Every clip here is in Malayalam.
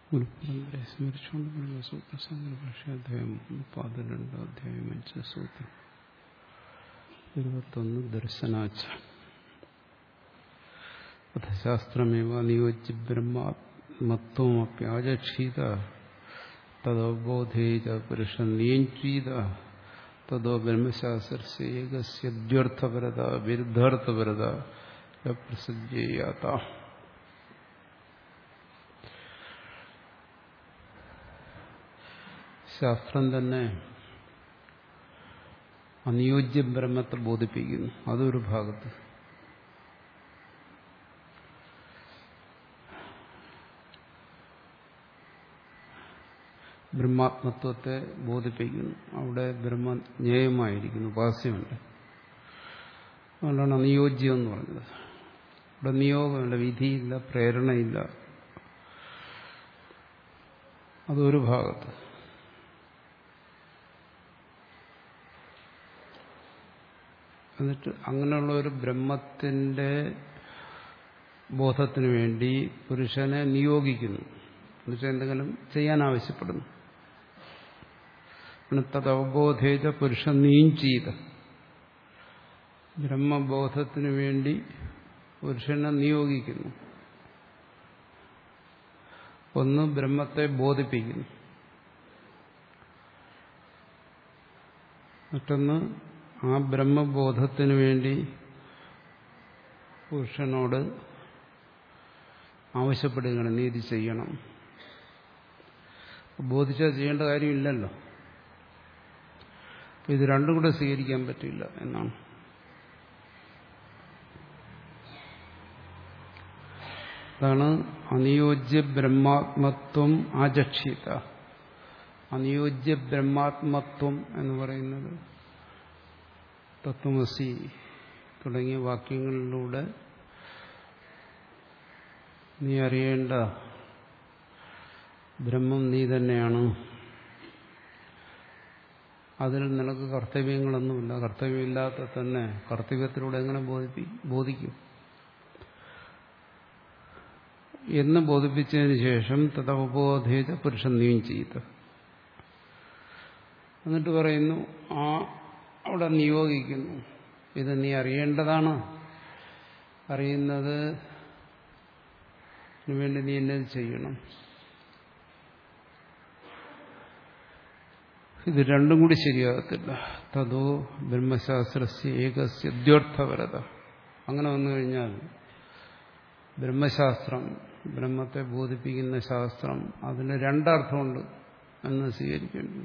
ഗുരുപരമ്പരയെ സ്മരിച്ചുകൊണ്ട് ബ്രഹ്മസൂത്രസംഗ്ര ഭാഷ്യാധ്യായം പതിരണ്ട് അധ്യായം അഞ്ച് സൂത്രം ഇരുപത്തൊന്ന് ദർശനാച്ച അഥശാസ്ത്രമേവ നിയോജ്യ ബ്രഹ്മാത്മത്വമപ്യാചക്ഷീത തദവബോധേ ച പുരുഷ നിയന്ത്രീത തദോ ബ്രഹ്മശാസ്ത്രസ്യേകസ്യദ്വർത്ഥപരത വിരുദ്ധാർത്ഥപരത പ്രസജ്ജേയാത്ത ശാസ്ത്രം തന്നെ അനുയോജ്യ ബ്രഹ്മത്തെ ബോധിപ്പിക്കുന്നു അതൊരു ഭാഗത്ത് ബ്രഹ്മാത്മത്വത്തെ ബോധിപ്പിക്കുന്നു അവിടെ ബ്രഹ്മജ്ഞേയമായിരിക്കുന്നു ഉപാസ്യമുണ്ട് അതുകൊണ്ടാണ് അനുയോജ്യം എന്ന് പറഞ്ഞത് ഇവിടെ നിയോഗമില്ല വിധിയില്ല പ്രേരണയില്ല അതൊരു ഭാഗത്ത് എന്നിട്ട് അങ്ങനെയുള്ള ഒരു ബ്രഹ്മത്തിന്റെ ബോധത്തിനു വേണ്ടി പുരുഷനെ നിയോഗിക്കുന്നു എന്നുവെച്ചാൽ എന്തെങ്കിലും ചെയ്യാൻ ആവശ്യപ്പെടുന്നു തദവബോധേജ പുരുഷ നീം ചെയ്ത ബ്രഹ്മബോധത്തിനു വേണ്ടി പുരുഷനെ നിയോഗിക്കുന്നു ഒന്ന് ബ്രഹ്മത്തെ ബോധിപ്പിക്കുന്നു മറ്റൊന്ന് ആ ബ്രഹ്മബോധത്തിനു വേണ്ടി പുരുഷനോട് ആവശ്യപ്പെടുകയാണ് നീ ഇത് ചെയ്യണം ബോധിച്ചാൽ ചെയ്യേണ്ട കാര്യമില്ലല്ലോ ഇത് രണ്ടും കൂടെ സ്വീകരിക്കാൻ പറ്റില്ല എന്നാണ് അതാണ് അനുയോജ്യ ബ്രഹ്മാത്മത്വം ആചക്ഷിത അനുയോജ്യ ബ്രഹ്മാത്മത്വം എന്ന് പറയുന്നത് തത്വമസി തുടങ്ങിയ വാക്യങ്ങളിലൂടെ നീ അറിയേണ്ട ബ്രഹ്മം നീ തന്നെയാണ് അതിൽ നിനക്ക് കർത്തവ്യങ്ങളൊന്നുമില്ല കർത്തവ്യമില്ലാത്ത തന്നെ കർത്തവ്യത്തിലൂടെ എങ്ങനെ ബോധിപ്പി ബോധിക്കും എന്ന് ബോധിപ്പിച്ചതിന് ശേഷം തഥവബോധേത പുരുഷൻ നീയും ചെയ്ത് എന്നിട്ട് പറയുന്നു ആ അവിടെ നിയോഗിക്കുന്നു ഇത് നീ അറിയേണ്ടതാണ് അറിയുന്നത് വേണ്ടി നീ എന്നത് ചെയ്യണം ഇത് രണ്ടും കൂടി ശരിയാകത്തില്ല തതോ ബ്രഹ്മശാസ്ത്രസ്യ ഏകസ്യ ദ്യോർത്ഥപരത അങ്ങനെ വന്നു കഴിഞ്ഞാൽ ബ്രഹ്മശാസ്ത്രം ബ്രഹ്മത്തെ ബോധിപ്പിക്കുന്ന ശാസ്ത്രം അതിന് രണ്ടർത്ഥമുണ്ട് എന്ന് സ്വീകരിക്കേണ്ടി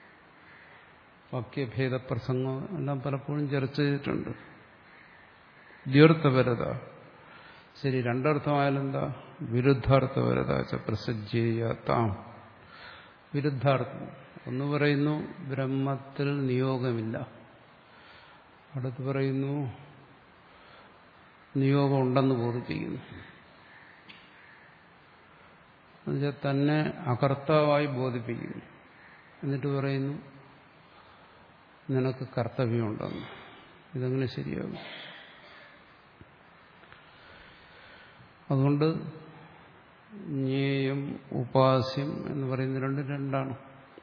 വാക്യഭേദപ്രസംഗം എല്ലാം പലപ്പോഴും ചർച്ച ചെയ്തിട്ടുണ്ട് ദ്യോർത്ഥപരത ശരി രണ്ടർത്ഥമായാലെന്താ വിരുദ്ധാർത്ഥപരത ച പ്രസജ്ജേയാത്താം വിരുദ്ധാർത്ഥം ഒന്ന് പറയുന്നു ബ്രഹ്മത്തിൽ നിയോഗമില്ല അടുത്ത് പറയുന്നു നിയോഗം ഉണ്ടെന്ന് ബോധിപ്പിക്കുന്നു എന്നുവെച്ചാൽ തന്നെ അകർത്താവായി ബോധിപ്പിക്കുന്നു എന്നിട്ട് പറയുന്നു നിനക്ക് കർത്തവ്യമുണ്ടെന്ന് ഇതെങ്ങനെ ശരിയാകും അതുകൊണ്ട് ജ്ഞേയം ഉപാസ്യം എന്ന് പറയുന്ന രണ്ട് രണ്ടാണ്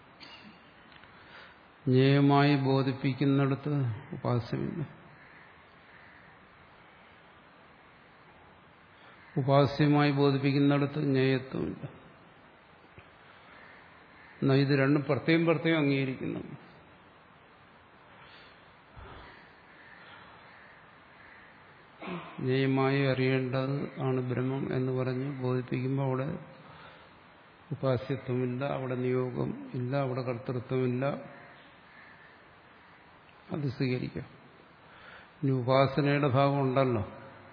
ജ്ഞേയമായി ബോധിപ്പിക്കുന്നിടത്ത് ഉപാസ്യമില്ല ഉപാസ്യമായി ബോധിപ്പിക്കുന്നിടത്ത് ജ്ഞേയത്വമില്ല എന്നാൽ ഇത് രണ്ടും പ്രത്യേകം പ്രത്യേകം അംഗീകരിക്കുന്നു ജ്ഞേയമായി അറിയേണ്ടത് ആണ് ബ്രഹ്മം എന്ന് പറഞ്ഞ് ബോധിപ്പിക്കുമ്പോൾ അവിടെ ഉപാസ്യത്വമില്ല അവിടെ നിയോഗം ഇല്ല അവിടെ കർത്തൃത്വമില്ല അത് സ്വീകരിക്കാം ഇനി ഉപാസനയുടെ ഭാഗം ഉണ്ടല്ലോ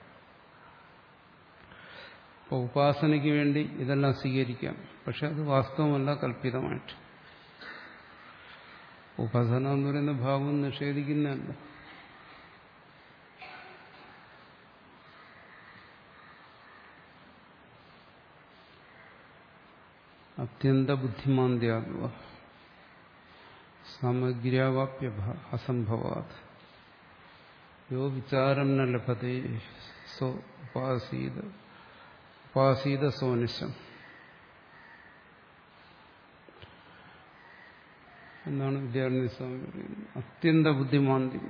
അപ്പോൾ ഉപാസനയ്ക്ക് വേണ്ടി ഇതെല്ലാം സ്വീകരിക്കാം പക്ഷെ അത് വാസ്തവമല്ല കല്പിതമായിട്ട് ഉപാസന എന്ന് പറയുന്ന ഭാവം നിഷേധിക്കുന്നതല്ല അത്യന്ത ബുദ്ധിമാന്ദ്യാകുക സമഗ്രാവാപ്യ അസംഭവാത് യോ വിചാരം ന ലഭത്തെ സോ ഉപാസീത ഉപാസീത സോനിശം എന്നാണ് വിദ്യാരണ്യ സ്വാമി പറയുന്നത് അത്യന്ത ബുദ്ധിമാന്ദ്യം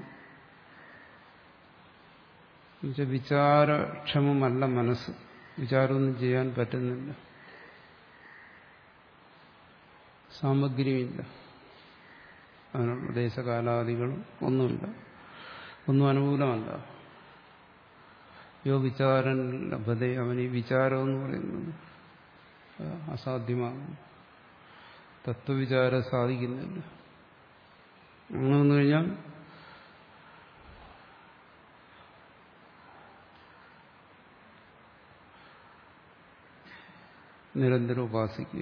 എന്നുവെച്ചാൽ വിചാരക്ഷമമല്ല മനസ്സ് വിചാരമൊന്നും ചെയ്യാൻ പറ്റുന്നില്ല സാമഗ്രിയുമില്ല അതിനുള്ള ദേശകാലാദികളും ഒന്നുമില്ല ഒന്നും അനുകൂലമല്ല യോ വിചാരൻ ലഭത അവൻ ഈ വിചാരം എന്ന് പറയുന്നത് അസാധ്യമാകും തത്വവിചാരം സാധിക്കുന്നില്ല അങ്ങനെ വന്നു കഴിഞ്ഞാൽ നിരന്തരം ഉപാസിക്കുക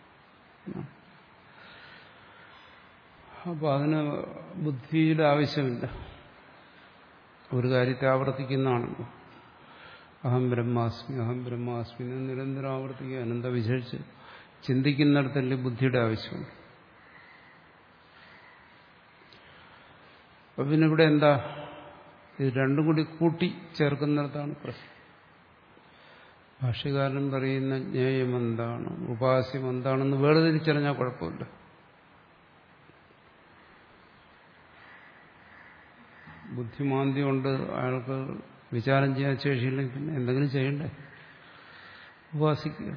അപ്പോൾ അതിന് ബുദ്ധിയുടെ ആവശ്യമില്ല ഒരു കാര്യത്തെ ആവർത്തിക്കുന്നതാണല്ലോ അഹം ബ്രഹ്മാസ്മി അഹം ബ്രഹ്മാസ്മി എന്ന് നിരന്തരം ആവർത്തിക്കുക അനന്ത വിശേഷിച്ച് ചിന്തിക്കുന്നിടത്തല്ലേ ബുദ്ധിയുടെ ആവശ്യമുണ്ട് അപ്പൊ പിന്നെ ഇവിടെ എന്താ ഇത് രണ്ടും കൂടി കൂട്ടി ചേർക്കുന്നിടത്താണ് പ്രശ്നം ഭാഷ്യകാരൻ പറയുന്ന ജ്ഞേയം എന്താണ് ഉപാസ്യം എന്താണെന്ന് വേർതിരിച്ചറിഞ്ഞാൽ കുഴപ്പമില്ല ബുദ്ധിമാന്ദ്യം കൊണ്ട് അയാൾക്ക് വിചാരം ചെയ്യാൻ ശേഷിയില്ലെങ്കിൽ പിന്നെ എന്തെങ്കിലും ചെയ്യണ്ടേ ഉപാസിക്കുക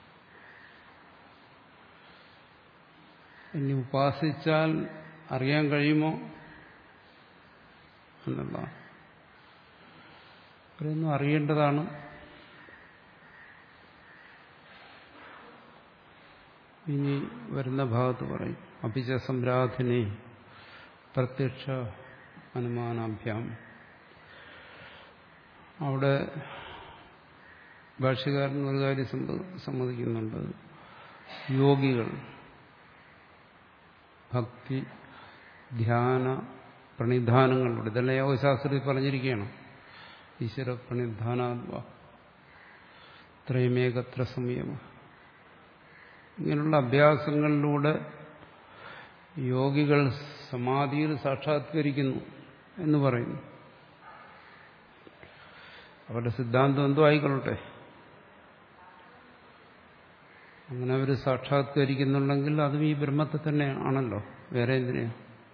ഇനി ഉപാസിച്ചാൽ അറിയാൻ കഴിയുമോ എന്നുള്ളതാണ് അവരൊന്നും അറിയേണ്ടതാണ് ഇനി വരുന്ന ഭാഗത്ത് പറയും അഭിച സംരാധിനെ പ്രത്യക്ഷ അനുമാനാഭ്യാം അവിടെ ഭാഷ്യകാരൻ ഒരു കാര്യം സമ്മതിക്കുന്നുണ്ട് യോഗികൾ ഭക്തി ധ്യാന പ്രണിധാനങ്ങളിലൂടെ ഇതെല്ലാം യോഗശാസ്ത്രത്തിൽ പറഞ്ഞിരിക്കുകയാണ് ഈശ്വര പ്രണിധാനാത്മ ത്രയമേകത്ര സംയമ ഇങ്ങനെയുള്ള അഭ്യാസങ്ങളിലൂടെ യോഗികൾ സമാധിയിൽ സാക്ഷാത്കരിക്കുന്നു എന്ന് പറയുന്നു അവരുടെ സിദ്ധാന്തം എന്തോ ആയിക്കൊള്ളട്ടെ അങ്ങനെ അവർ സാക്ഷാത്കരിക്കുന്നുണ്ടെങ്കിൽ അതും ഈ ബ്രഹ്മത്തെ തന്നെ ആണല്ലോ വേറെ എന്തിനാ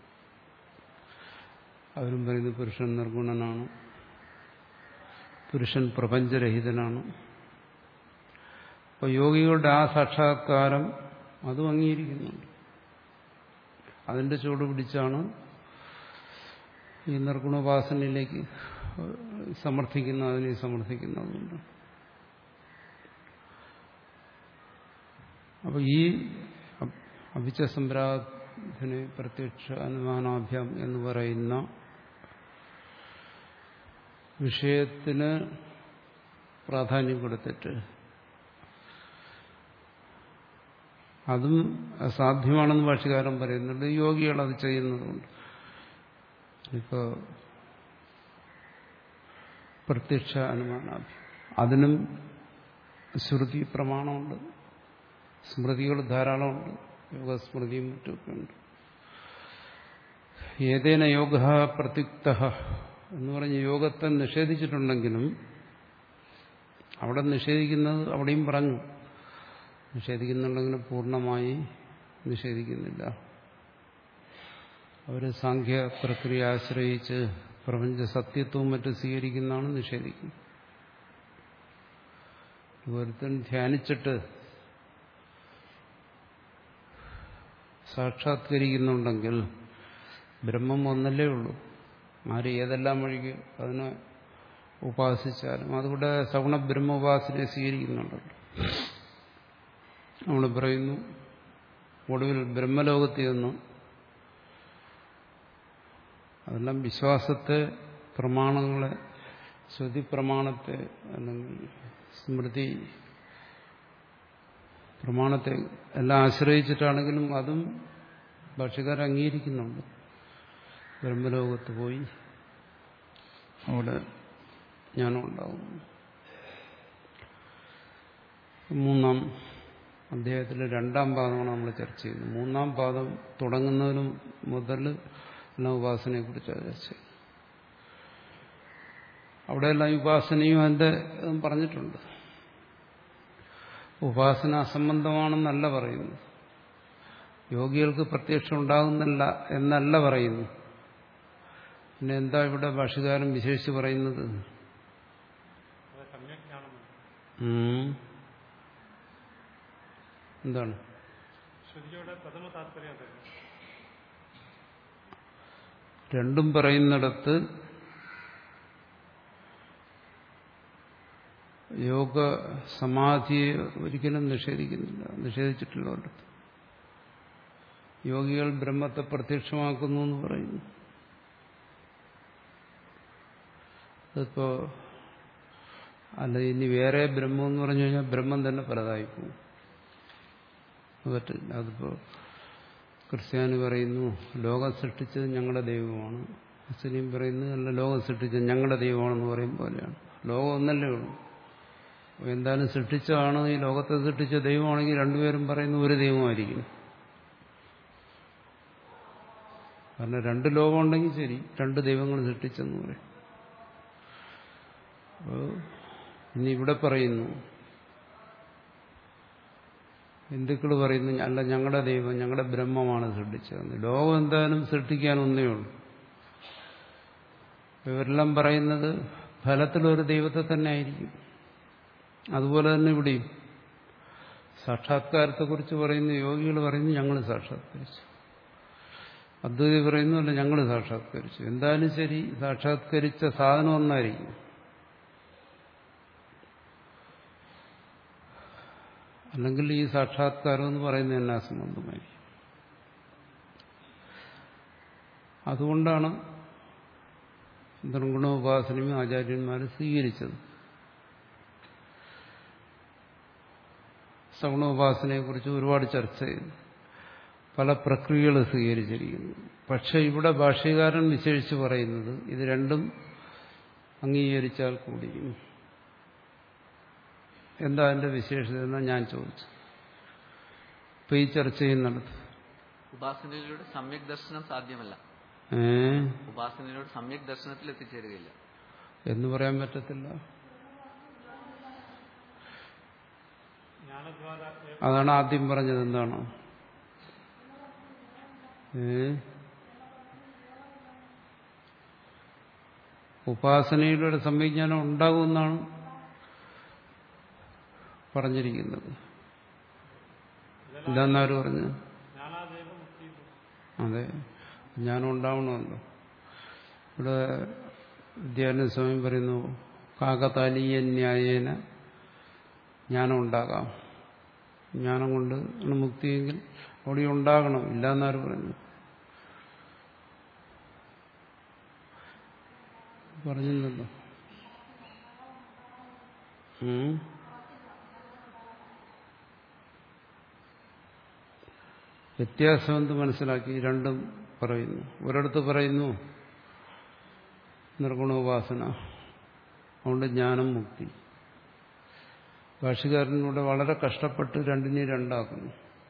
അവരും പറയുന്നത് പുരുഷൻ നിർഗുണനാണ് പുരുഷൻ പ്രപഞ്ചരഹിതനാണ് അപ്പോൾ യോഗികളുടെ ആ സാക്ഷാത്കാരം അതും അംഗീകരിക്കുന്നുണ്ട് അതിന്റെ ചൂട് പിടിച്ചാണ് ഈ നിർഗുണോപാസനയിലേക്ക് സമർത്ഥിക്കുന്ന അതിനെ സമർത്ഥിക്കുന്നതുകൊണ്ട് അപ്പൊ ഈ അഭിച്ച സംരാധനെ പ്രത്യക്ഷ അനുമാനാഭ്യാം എന്ന് പറയുന്ന വിഷയത്തിന് പ്രാധാന്യം കൊടുത്തിട്ട് അതും സാധ്യമാണെന്ന് ഭാഷകാരൻ പറയുന്നുണ്ട് യോഗികൾ അത് ചെയ്യുന്നതുകൊണ്ട് ഇപ്പോ പ്രത്യക്ഷ അനുമാനാഭ്യം അതിനും ശ്രുതി പ്രമാണമുണ്ട് സ്മൃതികൾ ധാരാളമുണ്ട് യോഗസ്മൃതിയും മറ്റുമൊക്കെ ഉണ്ട് ഏതേന യോഗ പ്രത്യുക്ത എന്ന് പറഞ്ഞ് യോഗത്തെ നിഷേധിച്ചിട്ടുണ്ടെങ്കിലും അവിടെ നിഷേധിക്കുന്നത് അവിടെയും പറഞ്ഞു നിഷേധിക്കുന്നുണ്ടെങ്കിലും പൂർണ്ണമായി നിഷേധിക്കുന്നില്ല അവർ സാഖ്യ പ്രക്രിയ ആശ്രയിച്ച് പ്രപഞ്ച സത്യത്വവും മറ്റും സ്വീകരിക്കുന്നതാണ് നിഷേധിക്കുന്നത് ഒരുത്തൻ ധ്യാനിച്ചിട്ട് സാക്ഷാത്കരിക്കുന്നുണ്ടെങ്കിൽ ബ്രഹ്മം ഒന്നല്ലേ ഉള്ളൂ ആര് ഏതെല്ലാം വഴിക്ക് അതിനെ ഉപാസിച്ചാലും അതുകൂടെ സഗുണ ബ്രഹ്മോപാസനയെ സ്വീകരിക്കുന്നുണ്ടല്ലോ നമ്മൾ പറയുന്നു ഒടുവിൽ ബ്രഹ്മലോകത്തിൽ നിന്ന് അതെല്ലാം വിശ്വാസത്തെ പ്രമാണങ്ങളെ ശ്രുതി പ്രമാണത്തെ അല്ലെങ്കിൽ സ്മൃതി പ്രമാണത്തെ എല്ലാം ആശ്രയിച്ചിട്ടാണെങ്കിലും അതും ഭാഷകാർ അംഗീകരിക്കുന്നുണ്ട് ബ്രഹ്മലോകത്ത് പോയി അവിടെ ജ്ഞാനമുണ്ടാവും മൂന്നാം അദ്ദേഹത്തിലെ രണ്ടാം പാദമാണ് നമ്മൾ ചർച്ച ചെയ്യുന്നത് മൂന്നാം പാദം തുടങ്ങുന്നതിന് മുതൽ എല്ലാം ഉപാസനയെക്കുറിച്ചാണ് ചർച്ച ചെയ്യുന്നത് അവിടെയെല്ലാം ഉപാസനയും അതിൻ്റെ ഇതും പറഞ്ഞിട്ടുണ്ട് ഉപാസന അസംബന്ധമാണെന്നല്ല പറയുന്നത് യോഗികൾക്ക് പ്രത്യക്ഷം ഉണ്ടാകുന്നില്ല എന്നല്ല പറയുന്നു പിന്നെ എന്താ ഇവിടെ ഭാഷകാരൻ വിശേഷിച്ച് പറയുന്നത് അത് സമ്യജ്ഞാനം ഉം. എന്താണ് ശ്രുതിയുടെ പ്രഥമ താല്പര്യം അതായിരുന്നു രണ്ടും പറയുന്നിടത്ത് യോഗ സമാധിയെ ഒരിക്കലും നിഷേധിക്കുന്നില്ല നിഷേധിച്ചിട്ടില്ല ഒരിടത്ത് യോഗികൾ ബ്രഹ്മത്തെ പ്രത്യക്ഷമാക്കുന്നു എന്ന് പറയുന്നു അതിപ്പോ അല്ല ഇനി വേറെ ബ്രഹ്മം എന്ന് പറഞ്ഞു കഴിഞ്ഞാൽ ബ്രഹ്മം തന്നെ പലതായി പോകും അത് പറ്റില്ല അതിപ്പോ ക്രിസ്ത്യാനി പറയുന്നു ലോകം സൃഷ്ടിച്ചത് ഞങ്ങളുടെ ദൈവമാണ് മുസ്ലിം പറയുന്നു അല്ല ലോകം സൃഷ്ടിച്ചത് ഞങ്ങളുടെ ദൈവമാണെന്ന് പറയും പോലെയാണ് ലോകം ഒന്നല്ലേ ഉള്ളൂ അപ്പോൾ എന്തായാലും സൃഷ്ടിച്ചതാണ് ഈ ലോകത്തെ സൃഷ്ടിച്ച ദൈവമാണെങ്കിൽ രണ്ടുപേരും പറയുന്ന ഒരു ദൈവമായിരിക്കും കാരണം രണ്ട് ലോകം ഉണ്ടെങ്കിൽ ശരി രണ്ട് ദൈവങ്ങൾ സൃഷ്ടിച്ചെന്ന് പറയും അപ്പോൾ ഇനി ഇവിടെ പറയുന്നു ഹിന്ദുക്കൾ പറയുന്നു അല്ല ഞങ്ങളുടെ ദൈവം ഞങ്ങളുടെ ബ്രഹ്മമാണ് സൃഷ്ടിച്ചതെന്ന് ലോകം എന്തായാലും സൃഷ്ടിക്കാൻ ഒന്നേ ഉള്ളൂ ഇവരെല്ലാം പറയുന്നത് ഫലത്തിലൊരു ദൈവത്തെ തന്നെ ആയിരിക്കും അതുപോലെ തന്നെ ഇവിടെയും സാക്ഷാത്കാരത്തെക്കുറിച്ച് പറയുന്ന യോഗികൾ പറയുന്നു ഞങ്ങൾ സാക്ഷാത്കരിച്ചു അദ്വൈതി പറയുന്നു അല്ല ഞങ്ങൾ സാക്ഷാത്കരിച്ചു എന്തായാലും ശരി സാക്ഷാത്കരിച്ച സാധനം ഒന്നായിരിക്കും അല്ലെങ്കിൽ ഈ സാക്ഷാത്കാരം എന്ന് പറയുന്നത് എന്നാ സംബന്ധമായിരിക്കും അതുകൊണ്ടാണ് നിർഗുണോപാസനയും ആചാര്യന്മാർ സ്വീകരിച്ചത് സഗുണോപാസനയെക്കുറിച്ച് ഒരുപാട് ചർച്ച ചെയ്തു പല പ്രക്രിയകൾ സ്വീകരിച്ചിരിക്കുന്നു പക്ഷെ ഇവിടെ ഭാഷ്യകാരൻ വിശേഷിച്ച് പറയുന്നത് ഇത് രണ്ടും അംഗീകരിച്ചാൽ കൂടിയും എന്താ അതിന്റെ വിശേഷത എന്നാ ഞാൻ ചോദിച്ചു ഇപ്പൊ ഈ ചർച്ച ചെയ്യുന്നിടത്ത് ഉപാസനയിലൂടെ സമ്യക് ദർശനം സാധ്യമല്ല ഏ ഉപാസനയിലൂടെ സമ്യക് ദർശനത്തിൽ എത്തിച്ചേരുകയില്ല എന്ന് പറയാൻ പറ്റത്തില്ല ജ്ഞാനദ്വാര അതാണ് ആദ്യം പറഞ്ഞത് എന്താണ് ഏ ഉപാസനയിലൂടെ സംവിജ്ഞാനം ഉണ്ടാകുമെന്നാണ് പറഞ്ഞിരിക്കുന്നത് ഇതെന്നാര് പറഞ്ഞു ജ്ഞാനാദേവ മുക്തി അതെ ജ്ഞാനം ഉണ്ടാവണമല്ലോ ഇവിടെ വിദ്യാനന്ദ സ്വാമി പറയുന്നു കാകതാലീയ ന്യായേന ജ്ഞാനം ഉണ്ടാകാം ജ്ഞാനം കൊണ്ട് ആണ് മുക്തിയെങ്കിൽ അവിടെ ഉണ്ടാകണം ഇല്ലാന്നാര് പറഞ്ഞു പറഞ്ഞില്ലല്ലോ ഉം വ്യത്യാസം എന്ത് മനസ്സിലാക്കി രണ്ടും പറയുന്നു ഒരിടത്ത് പറയുന്നു നിർഗുണോപാസന അതുകൊണ്ട് ജ്ഞാനം മുക്തി ഭാഷകാരനിലൂടെ വളരെ കഷ്ടപ്പെട്ട് രണ്ടിനെയും രണ്ടാക്കുന്നു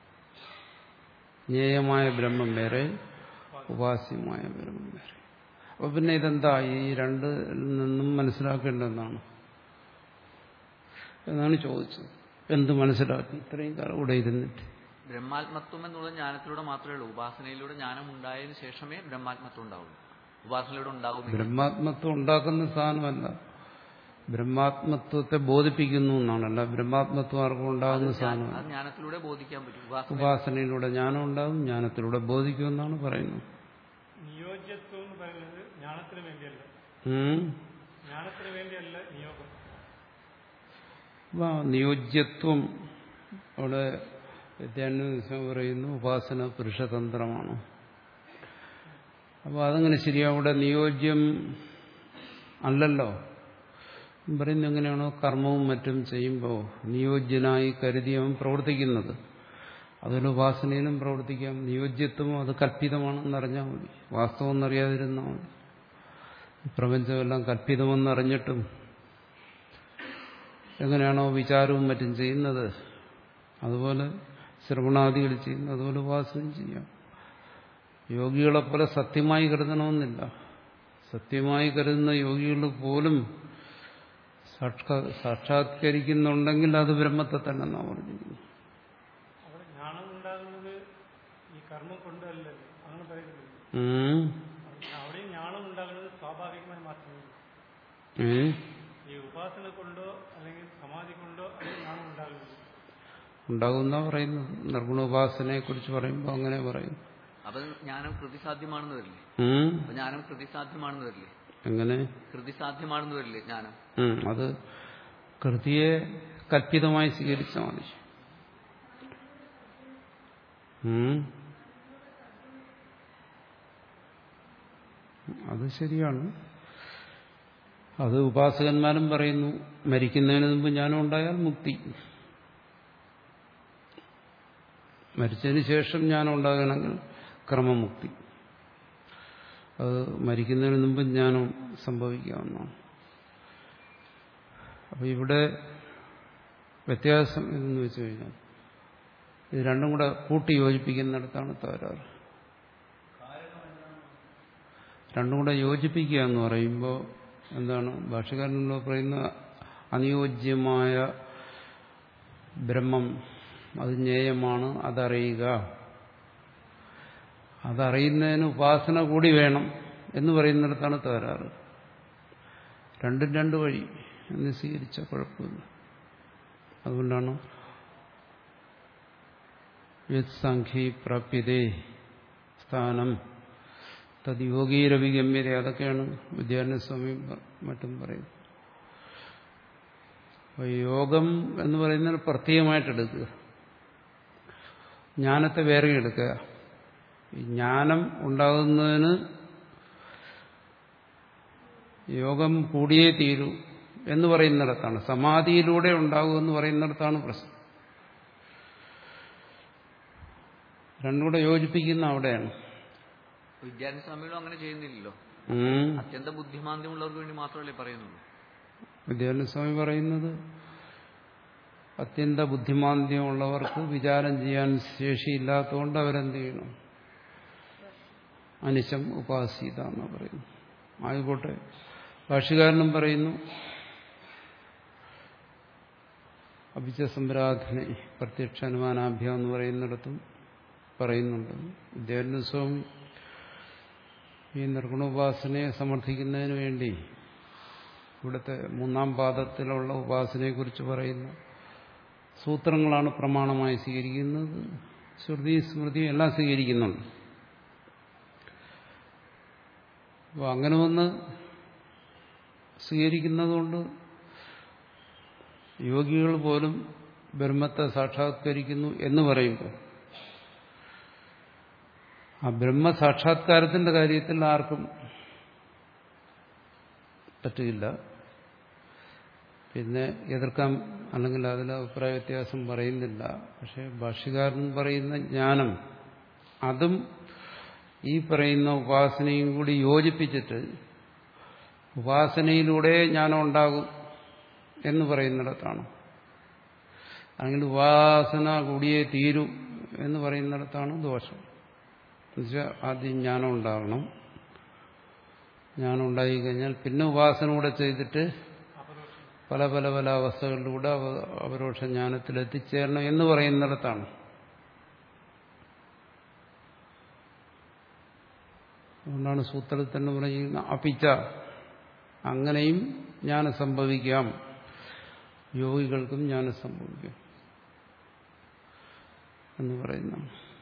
ജ്ഞേയമായ ബ്രഹ്മം വേറെ ഉപാസ്യമായ ബ്രഹ്മം വേറെ അപ്പൊ പിന്നെ ഇതെന്താ ഈ രണ്ട് നിന്നും മനസ്സിലാക്കേണ്ടതെന്നാണ് എന്നാണ് ചോദിച്ചത് എന്ത് മനസ്സിലാക്കി ഇത്രയും കാലം ഇവിടെ ഇരുന്നിട്ട് ബ്രഹ്മാത്മത്വം എന്നുള്ള ജ്ഞാനത്തിലൂടെ മാത്രമേ ഉള്ളൂ ഉപാസനയിലൂടെ ജ്ഞാനം ഉണ്ടായതിനു ശേഷമേ ബ്രഹ്മാത്മത്വം ഉണ്ടാവുള്ളൂ ഉപാസനയിലൂടെ ഉണ്ടാകുന്നില്ല ബ്രഹ്മാത്മത്വം ഉണ്ടാക്കുന്ന സാധനമല്ല ബ്രഹ്മാത്മത്വത്തെ ബോധിപ്പിക്കുന്നു എന്നാണ് അല്ല ബ്രഹ്മാത്മത്വം ആർക്കും ഉണ്ടാകുന്ന സാധനമല്ല അത് ജ്ഞാനത്തിലൂടെ ബോധിക്കാൻ പറ്റും ഉപാസന ഉപാസനയിലൂടെ ജ്ഞാനം ഉണ്ടാകും ജ്ഞാനത്തിലൂടെ ബോധിക്കുമെന്നാണ് പറയുന്നത് നിയോജ്യത്വം എന്ന് പറയുന്നത് ജ്ഞാനത്തിന് വേണ്ടിയല്ല ഉം. ജ്ഞാനത്തിന് വേണ്ടിയല്ല നിയോഗം അപ്പൊ നിയോജ്യത്വം അവിടെ വിദ്യാന്വേഷണം പറയുന്നു ഉപാസന പുരുഷതന്ത്രമാണ് അപ്പോൾ അതങ്ങനെ ശരിയാ അവിടെ നിയോജ്യം അല്ലല്ലോ പറയുന്നത് എങ്ങനെയാണോ കർമ്മവും മറ്റും ചെയ്യുമ്പോൾ നിയോജ്യനായി കരുതി അവൻ പ്രവർത്തിക്കുന്നത് അതിൽ ഉപാസനയിലും പ്രവർത്തിക്കാം നിയോജ്യത്വം അത് കല്പിതമാണെന്നറിഞ്ഞാൽ മതി വാസ്തവം എന്നറിയാതിരുന്നാൽ മതി ഈ പ്രപഞ്ചമെല്ലാം കല്പിതമെന്നറിഞ്ഞിട്ടും എങ്ങനെയാണോ വിചാരവും മറ്റും ചെയ്യുന്നത് അതുപോലെ ശ്രവണാദികൾ ചെയ്യുന്നത് അതുപോലെ ഉപാസനം ചെയ്യാം യോഗികളെ പോലെ സത്യമായി കരുതണമെന്നില്ല സത്യമായി കരുതുന്ന യോഗികൾ പോലും സാക്ഷാ സാക്ഷാത്കരിക്കുന്നുണ്ടെങ്കിൽ അത് ബ്രഹ്മത്തെ തന്നെ എന്നാണ് പറഞ്ഞിരിക്കുന്നത് അവിടെ ജ്ഞാനം ഉണ്ടാകുന്നത് കർമ്മം കൊണ്ടല്ലേ അങ്ങനെ പറയുന്നത് ഉം. അവിടെയും ജ്ഞാനം ഉണ്ടാകുന്നത് സ്വാഭാവികമായി മാത്രമേ ഉള്ളൂ. ഏ? ഈ ഉപാസന കൊണ്ടോ അല്ലെങ്കിൽ സമാധി കൊണ്ടോ അത് ജ്ഞാനം ഉണ്ടാകുന്നത് ഉണ്ടാകുന്ന പറയുന്നത് നിർഗുണോപാസനയെ കുറിച്ച് പറയുമ്പോൾ അങ്ങനെ പറയും അപ്പൊ ജ്ഞാനം കൃതിസാധ്യമാണെന്ന് വരില്ലേ ഉം. അപ്പൊ ജ്ഞാനം കൃതിസാധ്യമാണെന്ന് വരില്ലേ എങ്ങനെ കൃതിസാധ്യമാണെന്ന് വരില്ലേ ജ്ഞാനം ഉം. അത് കൃതിയെ കൽപ്പിതമായി സ്വീകരിച്ചാൽ മതി ഉം. അത് ശരിയാണ് അത് ഉപാസകന്മാരും പറയുന്നു മരിക്കുന്നതിന് മുമ്പ് ജ്ഞാനം ഉണ്ടായാൽ മുക്തി മരിച്ചതിന് ശേഷം ജ്ഞാനം ഉണ്ടാകണമെങ്കിൽ ക്രമമുക്തി അത് മരിക്കുന്നതിന് മുമ്പ് ജ്ഞാനം സംഭവിക്കാവുന്നതാണ് അപ്പൊ ഇവിടെ വ്യത്യാസം എന്ന് വെച്ച് കഴിഞ്ഞാൽ ഇത് രണ്ടും കൂടെ കൂട്ടി യോജിപ്പിക്കുന്നിടത്താണ് തകരാറ് രണ്ടും കൂടെ യോജിപ്പിക്കുക എന്ന് പറയുമ്പോൾ എന്താണ് ഭാഷകാരനുള്ള പറയുന്ന അനുയോജ്യമായ ബ്രഹ്മം അത് ജ്ഞേയമാണ് അതറിയുക അതറിയുന്നതിന് ഉപാസന കൂടി വേണം എന്ന് പറയുന്നിടത്താണ് തകരാറ് രണ്ടും രണ്ട് വഴി എന്ന് സ്വീകരിച്ച കുഴപ്പമില്ല അതുകൊണ്ടാണ് യത് സംഖ്യ പ്രാപ്യതേ സ്ഥാനം തത് യോഗീരവിഗമ്യത അതൊക്കെയാണ് വിദ്യാരണ്യസ്വാമിയും മറ്റും പറയുന്നത് അപ്പോൾ യോഗം എന്ന് പറയുന്നത് പ്രത്യേകമായിട്ട് എടുക്കുക ജ്ഞാനത്തെ വേറെ എടുക്കുക ഈ ജ്ഞാനം ഉണ്ടാകുന്നതിന് യോഗം കൂടിയേ തീരൂ എന്ന് പറയുന്നിടത്താണ് സമാധിയിലൂടെ ഉണ്ടാകുമെന്ന് പറയുന്നിടത്താണ് പ്രശ്നം രണ്ടുകൂടെ യോജിപ്പിക്കുന്ന അവിടെയാണ് വിദ്യാർത്ഥി സ്വാമികളും അങ്ങനെ ചെയ്യുന്നില്ലല്ലോ ഉം. അത്യന്ത ബുദ്ധിമാന്ദ്യമുള്ളവർക്ക് വേണ്ടി മാത്രമല്ലേ പറയുന്നുള്ളൂ വിദ്യാനന്ദസ്വാമി പറയുന്നത് അത്യന്ത ബുദ്ധിമാന്ദ്യമുള്ളവർക്ക് വിചാരം ചെയ്യാൻ ശേഷിയില്ലാത്തതുകൊണ്ട് അവരെന്ത് ചെയ്യണം അനിശം ഉപാസീത എന്ന് പറയുന്നു ആയിക്കോട്ടെ ഭാഷകാരനും പറയുന്നു അഭിച്ച സമ്പ്രാധന പ്രത്യക്ഷ അനുമാനാഭ്യം എന്ന് പറയുന്നിടത്തും പറയുന്നുണ്ട് വിദ്യാനന്ദസ്വാമി ഈ നിർഗുണോപാസനയെ സമർത്ഥിക്കുന്നതിന് വേണ്ടി ഇവിടുത്തെ മൂന്നാം പാദത്തിലുള്ള ഉപാസനയെക്കുറിച്ച് പറയുന്ന സൂത്രങ്ങളാണ് പ്രമാണമായി സ്വീകരിക്കുന്നത് ശ്രുതി സ്മൃതി എല്ലാം സ്വീകരിക്കുന്നുണ്ട് അപ്പോൾ അങ്ങനെ ഒന്ന് സ്വീകരിക്കുന്നതുകൊണ്ട് യോഗികൾ പോലും ബ്രഹ്മത്തെ സാക്ഷാത്കരിക്കുന്നു എന്ന് പറയുമ്പോൾ ആ ബ്രഹ്മസാക്ഷാത്കാരത്തിന്റെ കാര്യത്തിൽ ആർക്കും പറ്റില്ല പിന്നെ എതിർക്കാൻ അല്ലെങ്കിൽ അതിൽ അഭിപ്രായ വ്യത്യാസം പറയുന്നില്ല പക്ഷെ ഭാഷ്യകാരൻ പറയുന്ന ജ്ഞാനം അതും ഈ പറയുന്ന ഉപാസനയും കൂടി യോജിപ്പിച്ചിട്ട് ഉപാസനയിലൂടെ ജ്ഞാനം ഉണ്ടാകും എന്ന് പറയുന്നിടത്താണ് അല്ലെങ്കിൽ ഉപാസന കൂടിയേ തീരൂ എന്ന് പറയുന്നിടത്താണ് ദോഷം എന്നുവെച്ചാൽ ആദ്യം ജ്ഞാനം ഉണ്ടാകണം ജ്ഞാനം ഉണ്ടായിക്കഴിഞ്ഞാൽ പിന്നെ ഉപാസന കൂടെ ചെയ്തിട്ട് പല പല പല അവസ്ഥകളിലൂടെ അവ- അപരോക്ഷ ജ്ഞാനത്തിൽ എത്തിച്ചേരണം എന്ന് പറയുന്നിടത്താണ് അതുകൊണ്ടാണ് സൂത്രത്തിൽ തന്നെ പറയുന്ന അപിച്ച അങ്ങനെയും ജ്ഞാനം സംഭവിക്കാം യോഗികൾക്കും ജ്ഞാനം സംഭവിക്കാം എന്ന് പറയുന്നു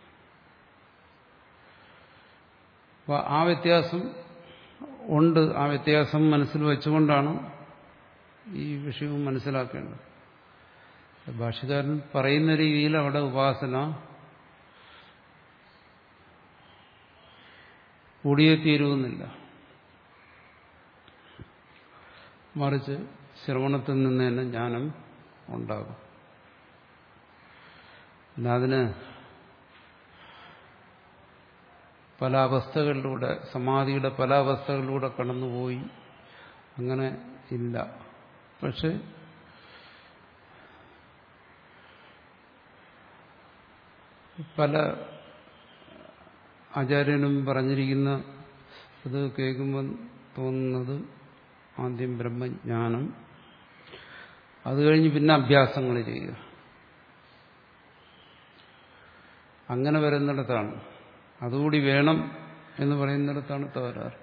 അപ്പോൾ ആ വ്യത്യാസം ഉണ്ട് ആ വ്യത്യാസം മനസ്സിൽ വെച്ചുകൊണ്ടാണ് ഈ വിഷയവും മനസ്സിലാക്കേണ്ടത് ഭാഷകാരൻ പറയുന്ന രീതിയിൽ അവിടെ ഉപാസന കൂടിയേ തീരുമെന്നില്ല മറിച്ച് ശ്രവണത്തിൽ നിന്ന് തന്നെ ജ്ഞാനം ഉണ്ടാകും പിന്നെ അതിന് പല അവസ്ഥകളിലൂടെ സമാധിയുടെ പല അവസ്ഥകളിലൂടെ കടന്നുപോയി അങ്ങനെ ഇല്ല പക്ഷെ പല ആചാര്യനും പറഞ്ഞിരിക്കുന്ന ഇത് കേൾക്കുമ്പോൾ തോന്നുന്നത് ആദ്യം ബ്രഹ്മജ്ഞാനം അത് കഴിഞ്ഞ് പിന്നെ അഭ്യാസങ്ങൾ ചെയ്യുക അങ്ങനെ വരുന്നിടത്താണ് അതുകൂടി വേണം എന്ന് പറയുന്നിടത്താണ് തകരാറ്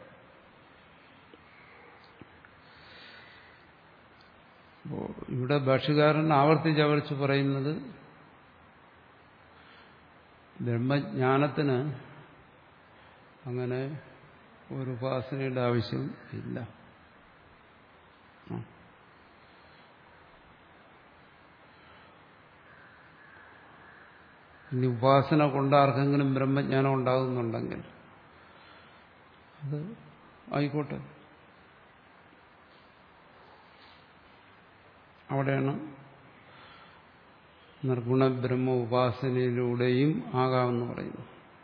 അപ്പോ ഇവിടെ ഭാഷകാരൻ ആവർത്തിച്ച് ആവർത്തിച്ച് പറയുന്നത് ബ്രഹ്മജ്ഞാനത്തിന് അങ്ങനെ ഒരു ഉപാസനയുടെ ആവശ്യം ഇല്ല ആ. ഇനി ഉപാസന കൊണ്ട് ആർക്കെങ്കിലും ബ്രഹ്മജ്ഞാനം ഉണ്ടാകുന്നുണ്ടെങ്കിൽ അത് ആയിക്കോട്ടെ അവിടെയാണ് നിർഗുണ ബ്രഹ്മ ഉപാസനയിലൂടെയും ആകാമെന്ന് പറയുന്നു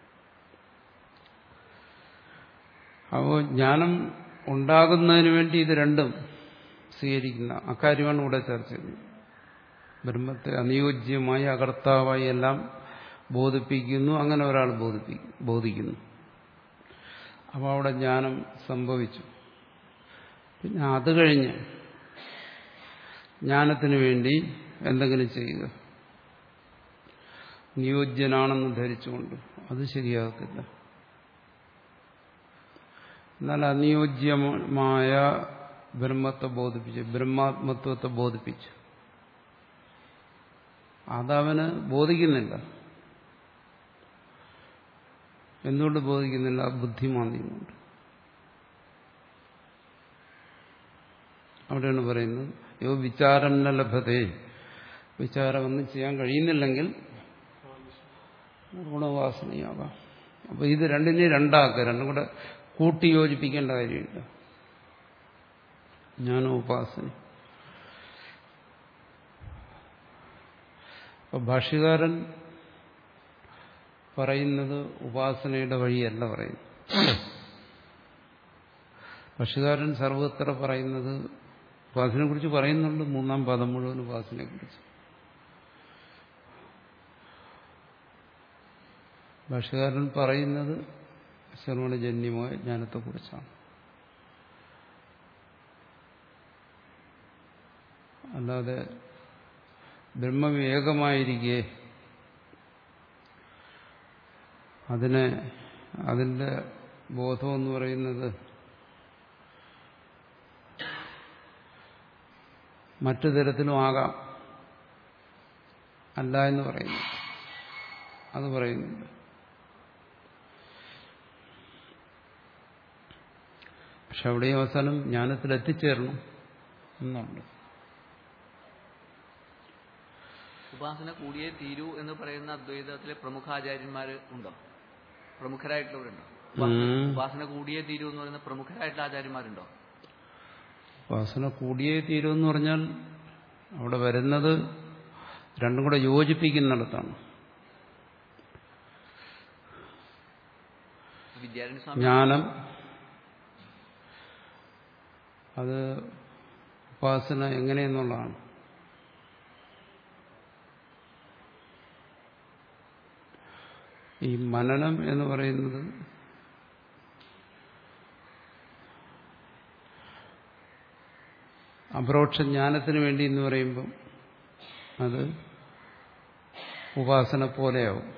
അപ്പോൾ ജ്ഞാനം ഉണ്ടാകുന്നതിന് വേണ്ടി ഇത് രണ്ടും സ്വീകരിക്കുന്ന അക്കാര്യമാണ് ഇവിടെ ചർച്ച ചെയ്യുന്നത് ബ്രഹ്മത്തെ അനുയോജ്യമായി അകർത്താവായി എല്ലാം ബോധിപ്പിക്കുന്നു അങ്ങനെ ഒരാൾ ബോധിപ്പിക്കും ബോധിക്കുന്നു അപ്പോൾ അവിടെ ജ്ഞാനം സംഭവിച്ചു പിന്നെ അത് കഴിഞ്ഞ് ജ്ഞാനത്തിന് വേണ്ടി എന്തെങ്കിലും ചെയ്യുക നിയോജ്യനാണെന്ന് ധരിച്ചുകൊണ്ട് അത് ശരിയാകത്തില്ല എന്നാൽ അനിയോജ്യമായ ബ്രഹ്മത്തെ ബോധിപ്പിച്ചു ബ്രഹ്മാത്മത്വത്തെ ബോധിപ്പിച്ചു അതവന് ബോധിക്കുന്നില്ല എന്തുകൊണ്ട് ബോധിക്കുന്നില്ല ബുദ്ധിമാന്ദ്യം കൊണ്ട് അവിടെയാണ് പറയുന്നത് യോ വിചാരം ന ലഭതേ വിചാരമൊന്നും ചെയ്യാൻ കഴിയുന്നില്ലെങ്കിൽ ഗുണവാസനയാകാം അപ്പൊ ഇത് രണ്ടിനെ രണ്ടാക്കുക രണ്ടും കൂടെ കൂട്ടി യോജിപ്പിക്കേണ്ട കാര്യമില്ല ജ്ഞാനോപാസന അപ്പൊ ഭാഷ്യകാരൻ പറയുന്നത് ഉപാസനയുടെ വഴിയല്ല പറയുന്നത് ഭാഷ്യകാരൻ സർവത്ര പറയുന്നത് ഉപാസനയെ കുറിച്ച് പറയുന്നുണ്ട് മൂന്നാം പദം മുഴുവൻ ഉപാസനയെ കുറിച്ച് ഭാഷകാരൻ പറയുന്നത് ശ്രവണജന്യമായ ജ്ഞാനത്തെക്കുറിച്ചാണ് അല്ലാതെ ബ്രഹ്മവേകമായിരിക്കെ അതിനെ അതിൻ്റെ ബോധം എന്ന് പറയുന്നത് മറ്റു തരത്തിലും ആകാം അല്ല എന്ന് പറയുന്നു അത് പറയുന്നുണ്ട് പക്ഷെ അവിടെ അവസാനം ജ്ഞാനത്തിൽ എത്തിച്ചേരണം എന്നുണ്ട് ഉപാസന കൂടിയേ തീരൂ എന്ന് പറയുന്ന അദ്വൈതത്തിലെ പ്രമുഖാചാര്യന്മാർ ഉണ്ടോ പ്രമുഖരായിട്ടുള്ളവരുണ്ടോ ഉപാസന- ഉം. ഉപാസന കൂടിയേ തീരൂ എന്ന് പറയുന്ന പ്രമുഖരായിട്ടുള്ള ആചാര്യന്മാരുണ്ടോ ഉപാസന കൂടിയേ തീരുമെന്ന് പറഞ്ഞാൽ അവിടെ വരുന്നത് രണ്ടും കൂടെ യോജിപ്പിക്കുന്നിടത്താണ് വിദ്യാരണ്യ സ്വാമി ജ്ഞാനം അത് ഉപാസന എങ്ങനെയെന്നുള്ളതാണ് ഈ മനനം എന്ന് പറയുന്നത് അപരോക്ഷ ജ്ഞാനത്തിന് വേണ്ടി എന്ന് പറയുമ്പം അത് ഉപാസന പോലെയാവും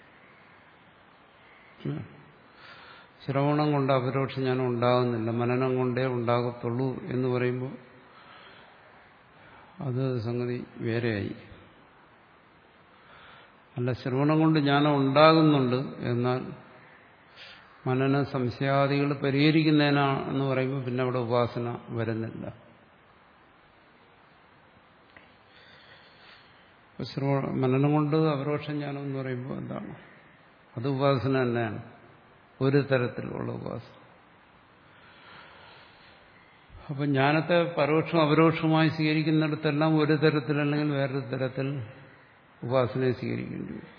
ഉം. ശ്രവണം കൊണ്ട് അപരോക്ഷ ജ്ഞാനം ഉണ്ടാകുന്നില്ല മനനം കൊണ്ടേ ഉണ്ടാകത്തുള്ളൂ എന്ന് പറയുമ്പോൾ അത് സംഗതി വേറെയായി അല്ല ശ്രവണം കൊണ്ട് ജ്ഞാനം ഉണ്ടാകുന്നുണ്ട് എന്നാൽ മനന സംശയാദികൾ പരിഹരിക്കുന്നതിനാന്ന് പറയുമ്പോൾ പിന്നെ അവിടെ ഉപാസന വരുന്നില്ല അപ്പൊ ശ്രവണ മനനം കൊണ്ട് അപരോക്ഷ ജ്ഞാനം എന്ന് പറയുമ്പോൾ എന്താണ് അത് ഉപാസന തന്നെയാണ് ഒരു തരത്തിലുള്ള ഉപാസന അപ്പൊ ജ്ഞാനത്തെ പരോക്ഷം അപരോക്ഷമായി സ്വീകരിക്കുന്നിടത്തെല്ലാം ഒരു തരത്തിൽ അല്ലെങ്കിൽ വേറൊരു തരത്തിൽ ഉപാസനയെ സ്വീകരിക്കേണ്ടി വരും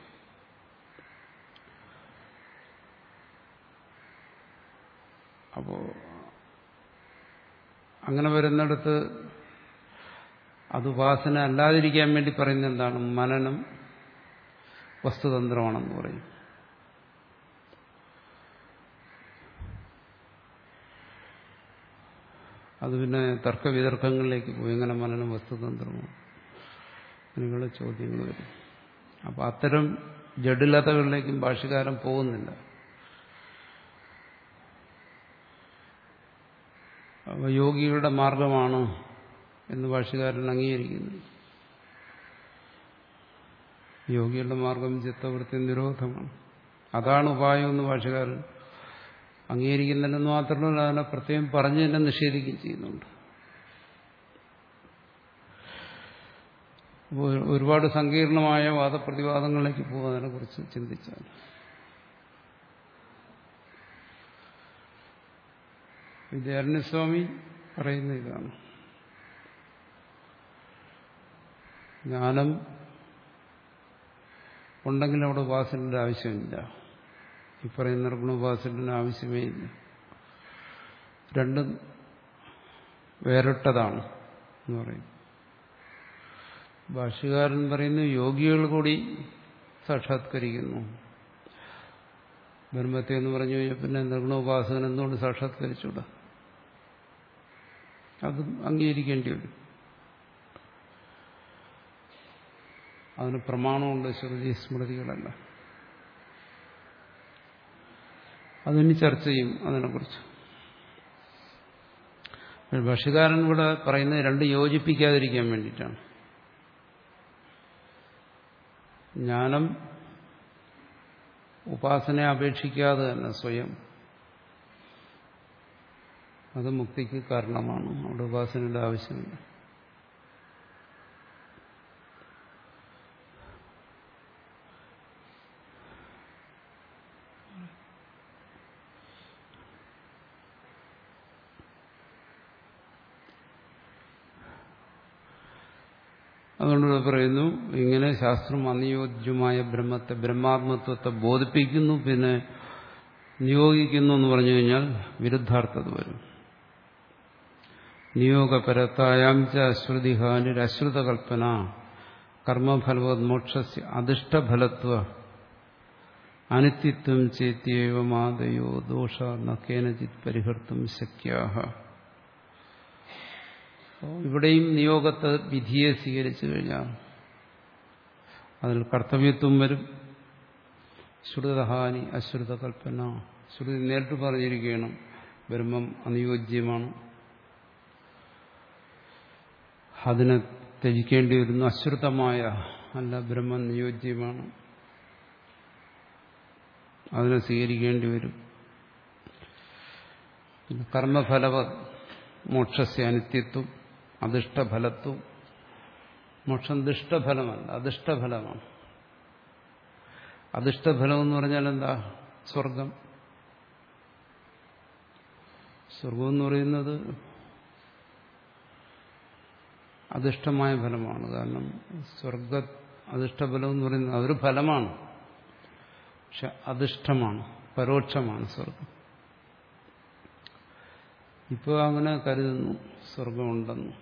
അപ്പോ അങ്ങനെ വരുന്നിടത്ത് അത് ഉപാസന അല്ലാതിരിക്കാൻ വേണ്ടി പറയുന്നത് എന്താണ് മനനം വസ്തുതന്ത്രമാണെന്ന് പറയും അത് പിന്നെ തർക്കവിതർക്കങ്ങളിലേക്ക് പോയി എങ്ങനെ മനനം വസ്തുതന്ത്രമാണ് അങ്ങനെയുള്ള ചോദ്യങ്ങൾ വരും അപ്പം അത്തരം ജഡിലതകളിലേക്കും ഭാഷകാരൻ പോകുന്നില്ല അപ്പോൾ യോഗികളുടെ മാർഗമാണ് എന്ന് ഭാഷകാരൻ അംഗീകരിക്കുന്നു യോഗികളുടെ മാർഗം ചിത്തവൃത്തി നിരോധമാണ് അതാണ് ഉപായം എന്ന് ഭാഷകാരൻ അംഗീകരിക്കുന്നില്ലെന്ന് മാത്രമല്ല അതിനെ പ്രത്യേകം പറഞ്ഞു തന്നെ നിഷേധിക്കുകയും ചെയ്യുന്നുണ്ട് അപ്പോൾ ഒരുപാട് സങ്കീർണമായ വാദപ്രതിവാദങ്ങളിലേക്ക് പോകും അതിനെക്കുറിച്ച് ചിന്തിച്ചാൽ വിദ്യാരണ്യസ്വാമി പറയുന്ന ഇതാണ് ജ്ഞാനം ഉണ്ടെങ്കിൽ അവിടെ ഉപാസനയുടെ ആവശ്യമില്ല ഈ പറയുന്ന നിർഗുണോപാസനയുടെ ആവശ്യമേ ഇല്ല രണ്ടും വേറിട്ടതാണ് എന്ന് പറയും ഭാഷ്യകാരൻ പറയുന്നു യോഗികൾ കൂടി സാക്ഷാത്കരിക്കുന്നു ബ്രഹ്മത്തെ എന്ന് പറഞ്ഞു കഴിഞ്ഞാൽ പിന്നെ നിർഗുണോപാസകൻ എന്തുകൊണ്ട് സാക്ഷാത്കരിച്ചൂടാ അത് അംഗീകരിക്കേണ്ടി വരും അതിന് പ്രമാണമുണ്ട് ശ്രുതി സ്മൃതികളല്ല അതിനി ചർച്ച ചെയ്യും അതിനെക്കുറിച്ച് ഭക്ഷ്യകാരൻ ഇവിടെ പറയുന്നത് രണ്ട് യോജിപ്പിക്കാതിരിക്കാൻ വേണ്ടിയിട്ടാണ് ജ്ഞാനം ഉപാസനയെ അപേക്ഷിക്കാതെ തന്നെ സ്വയം അത് മുക്തിക്ക് കാരണമാണ് അവിടെ ഉപാസനയുടെ ആവശ്യമില്ല അതുകൊണ്ട് ഇവിടെ പറയുന്നു ഇങ്ങനെ ശാസ്ത്രം അനിയോജ്യമായ ബ്രഹ്മത്തെ ബ്രഹ്മാത്മത്വത്തെ ബോധിപ്പിക്കുന്നു പിന്നെ നിയോഗിക്കുന്നു എന്ന് പറഞ്ഞു കഴിഞ്ഞാൽ വിരുദ്ധാർത്ഥത വരും നിയോഗപരത്തായാം ച അശ്രുതിഹാനിരശ്രുത കൽപ്പന കർമ്മഫലവത് മോക്ഷ അധിഷ്ഠഫലത്വ അനിത്യത്വം ചേത്യവമാദയോ ദോഷ നക്കേനചിത് പരിഹർത്തും ശക്യാഹ ഇവിടെയും നിയോഗത്തെ വിധിയെ സ്വീകരിച്ചു കഴിഞ്ഞാൽ അതിൽ കർത്തവ്യത്വം വരും ശ്രുതഹാനി അശ്രുത കൽപ്പന ശ്രുതി നേരിട്ട് പറഞ്ഞിരിക്കുകയാണ് ബ്രഹ്മം അനുയോജ്യമാണ് അതിനെ ത്യജിക്കേണ്ടി വരുന്നു അശ്രുതമായ അല്ല ബ്രഹ്മം നിയോജ്യമാണ് അതിനെ സ്വീകരിക്കേണ്ടി വരും പിന്നെ കർമ്മഫലവ മോക്ഷസ്യ അനിത്യത്വം അധിഷ്ഠഫലത്വം മോക്ഷം ദുഷ്ടഫലമല്ല അധിഷ്ഠഫലമാണ് അധിഷ്ഠഫലം എന്ന് പറഞ്ഞാൽ എന്താ സ്വർഗം സ്വർഗം എന്ന് പറയുന്നത് അധിഷ്ഠമായ ഫലമാണ് കാരണം സ്വർഗ അധിഷ്ഠഫലം എന്ന് പറയുന്നത് അതൊരു ഫലമാണ് പക്ഷെ അധിഷ്ഠമാണ് പരോക്ഷമാണ് സ്വർഗം ഇപ്പോൾ അങ്ങനെ കരുതുന്നു സ്വർഗമുണ്ടെന്ന്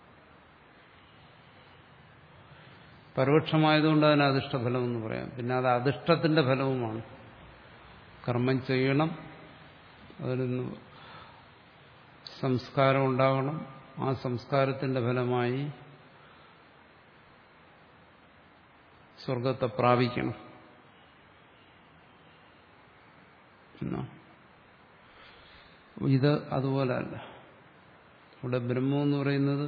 പരോക്ഷമായതുകൊണ്ട് അതിന് അധിഷ്ഠഫലം എന്ന് പറയാം പിന്നെ അത് അധിഷ്ഠത്തിന്റെ ഫലവുമാണ് കർമ്മം ചെയ്യണം അതിൽ നിന്ന് സംസ്കാരം ഉണ്ടാകണം ആ സംസ്കാരത്തിന്റെ ഫലമായി സ്വർഗത്തെ പ്രാപിക്കണം എന്നാ ഇത് അതുപോലല്ല ഇവിടെ ബ്രഹ്മം എന്ന് പറയുന്നത്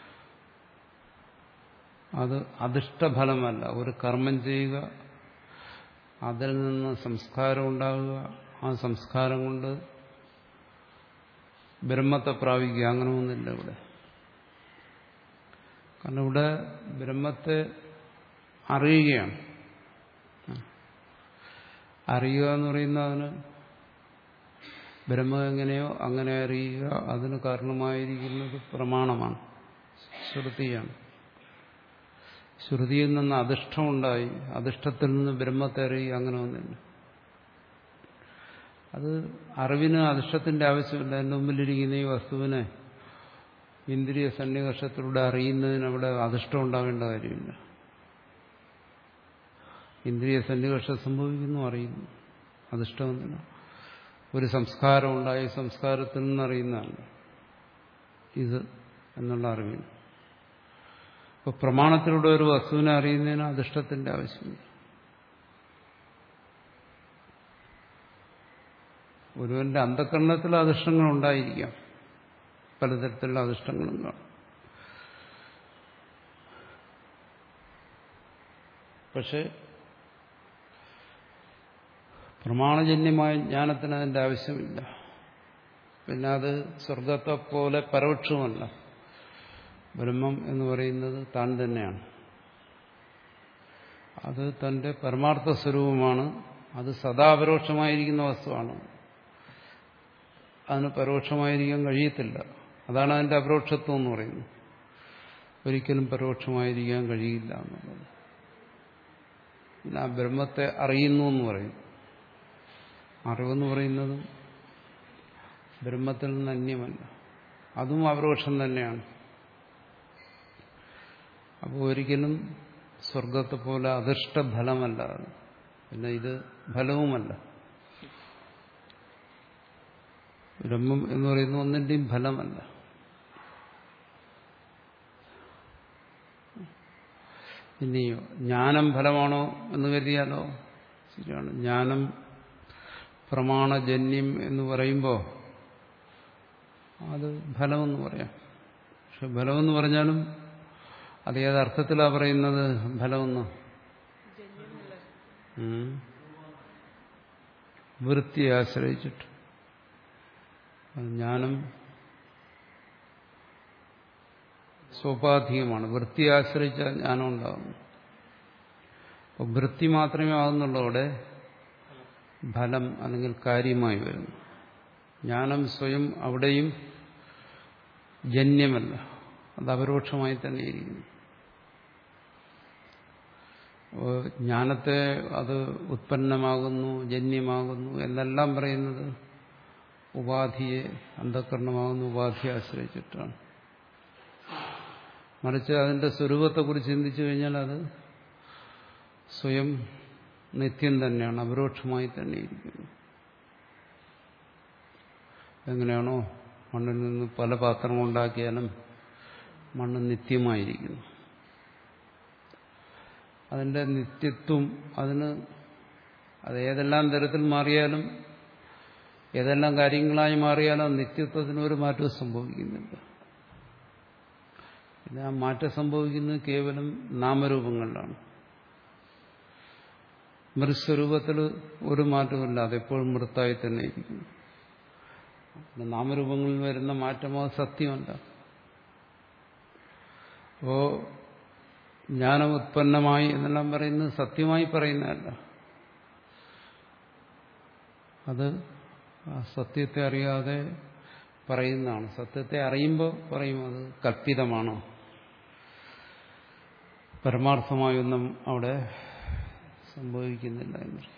അത് അധിഷ്ഠഫലമല്ല ഒരു കർമ്മം ചെയ്യുക അതിൽ നിന്ന് സംസ്കാരം ഉണ്ടാകുക ആ സംസ്കാരം കൊണ്ട് ബ്രഹ്മത്തെ പ്രാപിക്കുക അങ്ങനെ ഒന്നുമില്ല ഇവിടെ കാരണം ഇവിടെ ബ്രഹ്മത്തെ അറിയുകയാണ് അറിയുക എന്ന് പറയുന്ന അതിന് ബ്രഹ്മം എങ്ങനെയോ അങ്ങനെ അറിയുക അതിന് കാരണമായിരിക്കുന്നത് പ്രമാണമാണ് ശ്രുതിയാണ് ശ്രുതിയിൽ നിന്ന് അധിഷ്ഠമുണ്ടായി അധിഷ്ഠത്തിൽ നിന്ന് ബ്രഹ്മത്തെ അറിയുക അങ്ങനെ ഒന്നില്ല അത് അറിവിന് അധിഷ്ഠത്തിന്റെ ആവശ്യമില്ല എൻ്റെ മുമ്പിലിരിക്കുന്ന ഈ വസ്തുവിനെ ഇന്ദ്രിയ സന്നികർഷത്തിലൂടെ അറിയുന്നതിന് അവിടെ അധിഷ്ഠം ഉണ്ടാവേണ്ട കാര്യമില്ല ഇന്ദ്രിയ സന്നികർഷം സംഭവിക്കുന്നു അറിയുന്നു അധിഷ്ഠമെന്നില്ല ഒരു സംസ്കാരം ഉണ്ടായി സംസ്കാരത്തിൽ നിന്നറിയുന്നതാണ് ഇത് എന്നുള്ള അറിവിന് ഇപ്പൊ പ്രമാണത്തിലൂടെ ഒരു വസ്തുവിനെ അറിയുന്നതിന് അധിഷ്ഠത്തിന്റെ ആവശ്യമില്ല ഒരുവന്റെ അന്ധകരണത്തിൽ അധിഷ്ഠങ്ങൾ ഉണ്ടായിരിക്കാം പലതരത്തിലുള്ള അധിഷ്ഠങ്ങളും കാണും പക്ഷെ പ്രമാണജന്യമായ ജ്ഞാനത്തിന് അതിൻ്റെ ആവശ്യമില്ല പിന്നെ അത് സ്വർഗത്തെ പോലെ പരോക്ഷമല്ല ബ്രഹ്മം എന്ന് പറയുന്നത് താൻ തന്നെയാണ് അത് തന്റെ പരമാർത്ഥ സ്വരൂപമാണ് അത് സദാ പരോക്ഷമായിരിക്കുന്ന വസ്തുവാണ് അതിന് പരോക്ഷമായിരിക്കാൻ കഴിയത്തില്ല അതാണ് അതിന്റെ അപരോക്ഷത്വം എന്ന് പറയുന്നത് ഒരിക്കലും പരോക്ഷമായിരിക്കാൻ കഴിയില്ല എന്നുള്ളത് പിന്നെ ആ ബ്രഹ്മത്തെ അറിയുന്നു എന്ന് പറയും അറിവെന്ന് പറയുന്നതും ബ്രഹ്മത്തിൽ നിന്ന് അന്യമല്ല അതും അപരോക്ഷം തന്നെയാണ് അപ്പോൾ ഒരിക്കലും സ്വർഗത്തെ പോലെ അധിഷ്ഠഫലമല്ല അത്. പിന്നെ ഇത് ഫലവുമല്ല ബ്രഹ്മം എന്ന് പറയുന്ന ഒന്നിന്റെയും ഫലമല്ല ഇനിയോ ജ്ഞാനം ഫലമാണോ എന്ന് കരുതിയാലോ ശരിയാണ് ജ്ഞാനം പ്രമാണജന്യം എന്ന് പറയുമ്പോൾ അത് ഫലമെന്ന് പറയാം പക്ഷെ ഫലമെന്ന് പറഞ്ഞാലും അത് ഏതർത്ഥത്തിലാണ് പറയുന്നത് ഫലമെന്ന് ഉം. വൃത്തിയെ ആശ്രയിച്ചിട്ട് അത് ജ്ഞാനം സ്വാഭാവികമാണ് വൃത്തിയെ ആശ്രയിച്ച ജ്ഞാനം ഉണ്ടാകുന്നു അപ്പോൾ വൃത്തി മാത്രമേ ആകുന്നുള്ളൂ അവിടെ ഫലം അല്ലെങ്കിൽ കാര്യമായി വരുന്നു ജ്ഞാനം സ്വയം അവിടെയും ജന്യമല്ല അത് അപരോക്ഷമായി തന്നെ ഇരിക്കുന്നു അപ്പോൾ ജ്ഞാനത്തെ അത് ഉത്പന്നമാകുന്നു ജന്യമാകുന്നു എന്നെല്ലാം പറയുന്നത് ഉപാധിയെ അന്ധകരണമാകുന്ന ഉപാധിയെ ആശ്രയിച്ചിട്ടാണ് മറിച്ച് അതിന്റെ സ്വരൂപത്തെക്കുറിച്ച് ചിന്തിച്ചു കഴിഞ്ഞാൽ അത് സ്വയം നിത്യം തന്നെയാണ് അപരോക്ഷമായി തന്നെ ഇരിക്കുന്നു എങ്ങനെയാണോ മണ്ണിൽ നിന്ന് പല പാത്രങ്ങൾ ഉണ്ടാക്കിയാലും മണ്ണ് നിത്യമായിരിക്കുന്നു അതിന്റെ നിത്യത്വം അതിന് അത് ഏതെല്ലാം തരത്തിൽ മാറിയാലും ഏതെല്ലാം കാര്യങ്ങളായി മാറിയാലും ആ നിത്യത്വത്തിന് ഒരു മാറ്റവും സംഭവിക്കുന്നില്ല പിന്നെ ആ മാറ്റം സംഭവിക്കുന്നത് കേവലം നാമരൂപങ്ങളിലാണ് മൃസ്വരൂപത്തിൽ ഒരു മാറ്റമില്ല അതെപ്പോഴും മൃത്തായി തന്നെ ഇരിക്കുന്നു പിന്നെ നാമരൂപങ്ങളിൽ വരുന്ന മാറ്റമോ സത്യമല്ല അപ്പോ ജ്ഞാനം ഉത്പന്നമായി എന്നെല്ലാം പറയുന്നത് സത്യമായി പറയുന്നതല്ല അത് ആ സത്യത്തെ അറിയാതെ പറയുന്നതാണ് സത്യത്തെ അറിയുമ്പോൾ പറയും അത് കൽപ്പിതമാണോ പരമാർത്ഥമായൊന്നും അവിടെ സംഭവിക്കുന്നില്ല എന്ന് പറയും.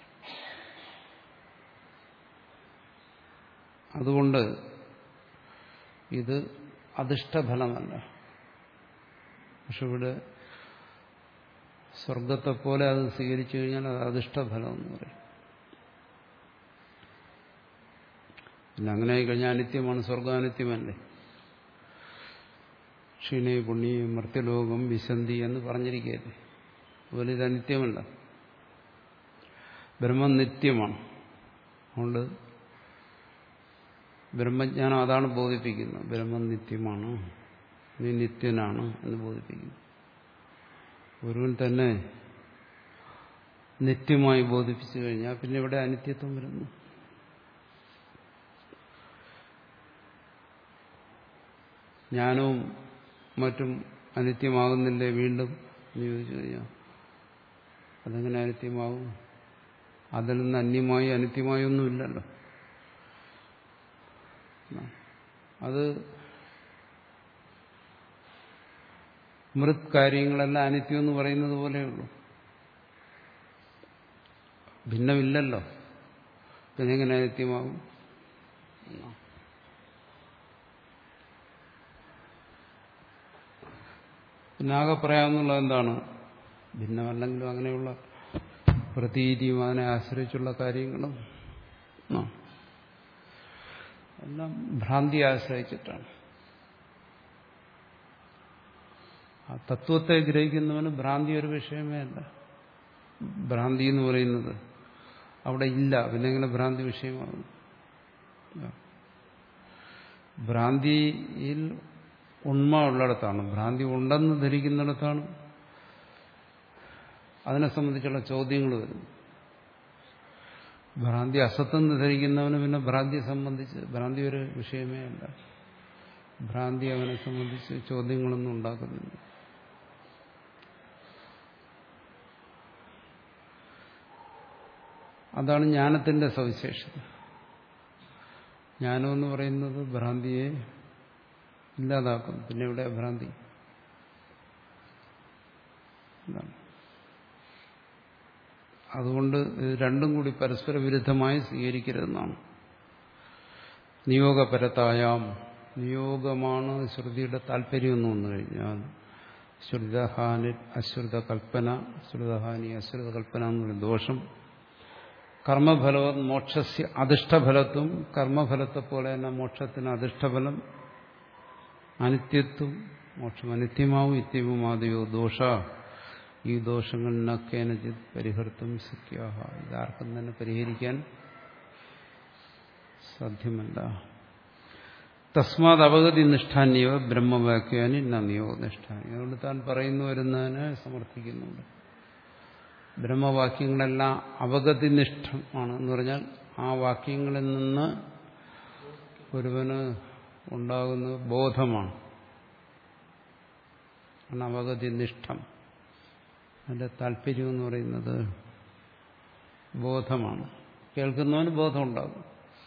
അതുകൊണ്ട് ഇത് അധിഷ്ഠഫലമല്ല പക്ഷെ ഇവിടെ സ്വർഗത്തെ പോലെ അത് സ്വീകരിച്ചു കഴിഞ്ഞാൽ അത് അധിഷ്ഠഫലം എന്ന് പറയും പിന്നെ അങ്ങനെ കഴിഞ്ഞാൽ അനിത്യമാണ് സ്വർഗാനിത്യമല്ലേ ക്ഷീണേ പുണ്യ മർത്യലോകം വിശന്തി എന്ന് പറഞ്ഞിരിക്കുകയല്ലേ അതുപോലെ ഇത് അനിത്യമല്ല ബ്രഹ്മം നിത്യമാണ് അതുകൊണ്ട് ബ്രഹ്മജ്ഞാനം അതാണ് ബോധിപ്പിക്കുന്നത് ബ്രഹ്മം നിത്യമാണ് നീ നിത്യനാണ് എന്ന് ബോധിപ്പിക്കുന്നു ഒരുവൻ തന്നെ നിത്യമായി ബോധിപ്പിച്ചു കഴിഞ്ഞാൽ പിന്നെ ഇവിടെ അനിത്യത്വം വരുന്നു ജ്ഞാനവും മറ്റും അനിത്യമാകുന്നില്ലേ വീണ്ടും എന്ന് ചോദിച്ചു കഴിഞ്ഞാൽ അതെങ്ങനെ അനിത്യമാകും അതിൽ നിന്ന് അന്യമായി അനിത്യമായി ഒന്നുമില്ലല്ലോ അത് മൃത് കാര്യങ്ങളെല്ലാം അനിത്യം എന്ന് പറയുന്നത് പോലെയുള്ളൂ ഭിന്നമില്ലല്ലോ പിന്നെ എങ്ങനെ അനിത്യമാകും പിന്നെ ആകെ പറയാമെന്നുള്ളത് എന്താണ് ഭിന്നമല്ലെങ്കിലും അങ്ങനെയുള്ള പ്രതീതിയും അതിനെ ആശ്രയിച്ചുള്ള കാര്യങ്ങളും ആ. എല്ലാം ഭ്രാന്തി ആശ്രയിച്ചിട്ടാണ് ആ തത്വത്തെ ഗ്രഹിക്കുന്നവന് ഭ്രാന്തി ഒരു വിഷയമേ അല്ല ഭ്രാന്തി എന്ന് പറയുന്നത് അവിടെ ഇല്ല പിന്നെ എങ്ങനെ ഭ്രാന്തി വിഷയമാകും ഭ്രാന്തിയിൽ ഉണ്മ ഉള്ളിടത്താണ് ഭ്രാന്തി ഉണ്ടെന്ന് ധരിക്കുന്നിടത്താണ് അതിനെ സംബന്ധിച്ചുള്ള ചോദ്യങ്ങൾ വരുന്നു ഭ്രാന്തി അസത്തെന്ന് ധരിക്കുന്നവന് പിന്നെ ഭ്രാന്തിയെ സംബന്ധിച്ച് ഭ്രാന്തി ഒരു വിഷയമേ അല്ല ഭ്രാന്തി അവനെ സംബന്ധിച്ച് ചോദ്യങ്ങളൊന്നും ഉണ്ടാക്കുന്നില്ല അതാണ് ജ്ഞാനത്തിന്റെ സവിശേഷത ജ്ഞാനം എന്ന് പറയുന്നത് ഭ്രാന്തിയെ ഇല്ലാതാക്കും പിന്നെ ഇവിടെ ഭ്രാന്തി എന്താണ് അതുകൊണ്ട് ഇത് രണ്ടും കൂടി പരസ്പര വിരുദ്ധമായി സ്വീകരിക്കരുതെന്നാണ് നിയോഗപരത്തായാം നിയോഗമാണ് ശ്രുതിയുടെ താല്പര്യം എന്ന് വന്നു കഴിഞ്ഞാൽ ശ്രുതഹാനി അശ്രുത കൽപ്പന ശ്രുതഹാനി അശ്രുത കൽപ്പന എന്നൊരു ദോഷം കർമ്മഫലവും മോക്ഷസ്യ അധിഷ്ഠഫലത്വം കർമ്മഫലത്തെ പോലെ തന്നെ മോക്ഷത്തിന് അധിഷ്ഠഫലം അനിത്യത്വം മോക്ഷം അനിത്യമാവും നിത്യവുമാതയോ ദോഷ ഈ ദോഷങ്ങൾ നക്കേനചിത് പരിഹർത്തും ശക്യാഹ ഇതാർക്കും തന്നെ പരിഹരിക്കാൻ സാധ്യമല്ല തസ്മാത് അവഗതി നിഷ്ഠാന്യവ ബ്രഹ്മവാക്യാനി നന്ദിയോ നിഷ്ഠാനി അതുകൊണ്ട് താൻ പറയുന്നു വരുന്നതിനെ സമർത്ഥിക്കുന്നുണ്ട് ബ്രഹ്മവാക്യങ്ങളെല്ലാം അവഗതി നിഷ്ഠമാണ് എന്ന് പറഞ്ഞാൽ ആ വാക്യങ്ങളിൽ നിന്ന് ഒരുവന് ഉണ്ടാകുന്ന ബോധമാണ് അവഗതി നിഷ്ഠം അതിന്റെ താല്പര്യം എന്ന് പറയുന്നത് ബോധമാണ് കേൾക്കുന്നവന് ബോധം ഉണ്ടാകും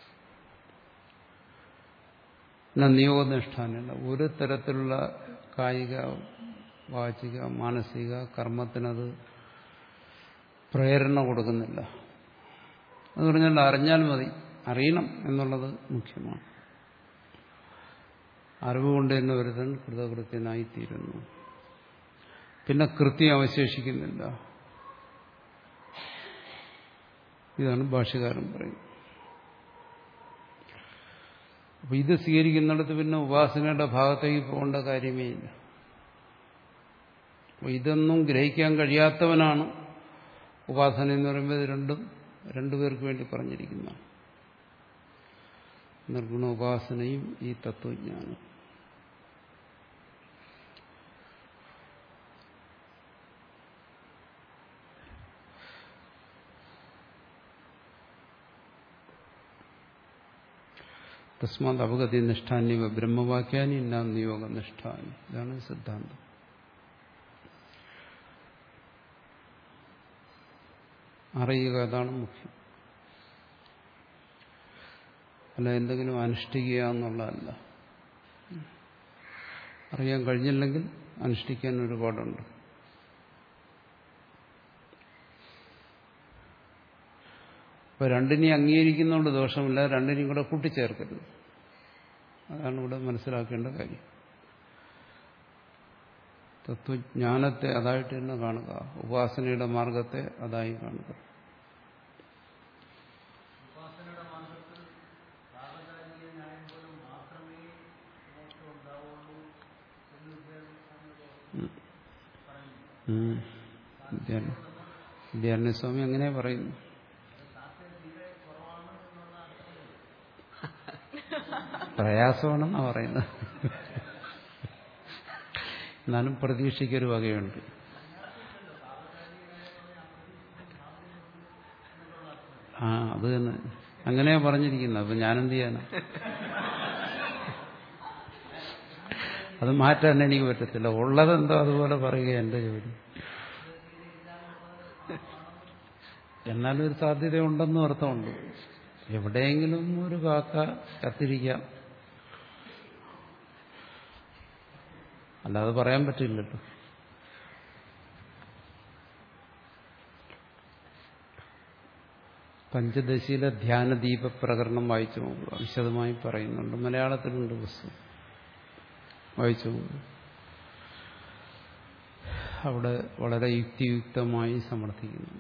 നിയോഗനിഷ്ഠാനല്ല ഒരു തരത്തിലുള്ള കായിക വാചിക മാനസിക കർമ്മത്തിനത് പ്രേരണ കൊടുക്കുന്നില്ല അത് പറഞ്ഞാൽ അറിഞ്ഞാൽ മതി അറിയണം എന്നുള്ളത് മുഖ്യമാണ് അറിവ് കൊണ്ട് തന്നെ ഒരുത്തൻ കൃതകൃത്യനായിത്തീരുന്നു പിന്നെ കൃത്യം അവശേഷിക്കുന്നില്ല ഇതാണ് ഭാഷ്യകാരൻ പറയുന്നത് അപ്പൊ ഇത് സ്വീകരിക്കുന്നിടത്ത് പിന്നെ ഉപാസനയുടെ ഭാഗത്തേക്ക് പോകേണ്ട കാര്യമേ ഇല്ല അപ്പൊ ഇതൊന്നും ഗ്രഹിക്കാൻ കഴിയാത്തവനാണ് ഉപാസന എന്ന് പറയുമ്പോൾ ഇത് രണ്ടും രണ്ടുപേർക്ക് വേണ്ടി പറഞ്ഞിരിക്കുന്നതാണ് നിർഗുണ ഉപാസനയും ഈ തത്വജ്ഞാനം തസ്മാത് അവഗതി നിഷ്ഠാന്യവ ബ്രഹ്മവാക്യാനി നാം നിയോഗ നിഷ്ഠാനി ഇതാണ് സിദ്ധാന്തം അറിയുക അതാണ് മുഖ്യം അല്ല എന്തെങ്കിലും അനുഷ്ഠിക്കുക എന്നുള്ളതല്ല അറിയാൻ കഴിഞ്ഞില്ലെങ്കിൽ അനുഷ്ഠിക്കാൻ ഒരുപാടുണ്ട് ഇപ്പൊ രണ്ടിനെയും അംഗീകരിക്കുന്നതുകൊണ്ട് ദോഷമില്ല രണ്ടിനെയും കൂടെ കൂട്ടിച്ചേർക്കരുത് അതാണ് ഇവിടെ മനസ്സിലാക്കേണ്ട കാര്യം തത്വജ്ഞാനത്തെ അതായിട്ട് തന്നെ കാണുക ഉപാസനയുടെ മാർഗത്തെ അതായി കാണുക വിദ്യാരണ്യസ്വാമി അങ്ങനെ പറയുന്നു പ്രയാസമാണെന്നാ പറയുന്നത് എന്നാലും പ്രതീക്ഷയ്ക്കൊരു വകയുണ്ട് ആ അത് തന്നെ അങ്ങനെയാ പറഞ്ഞിരിക്കുന്നത് അപ്പൊ ഞാനെന്ത് ചെയ്യാനാ അത് മാറ്റാൻ എനിക്ക് പറ്റത്തില്ല ഉള്ളതെന്തോ അതുപോലെ പറയുക എന്റെ ജോലി എന്നാലും ഒരു സാധ്യതയുണ്ടെന്നും അർത്ഥമുണ്ട് എവിടെയെങ്കിലും ഒരു കാക്ക കത്തിരിക്കാം അല്ലാതെ പറയാൻ പറ്റില്ലല്ലോ പഞ്ചദശിയിലെ ധ്യാനദീപ പ്രകരണം വായിച്ചു നോക്കുക വിശദമായി പറയുന്നുണ്ട് മലയാളത്തിലുണ്ട് പുസ്തകം വായിച്ചു നോക്കുക അവിടെ വളരെ യുക്തിയുക്തമായി സമർത്ഥിക്കുന്നു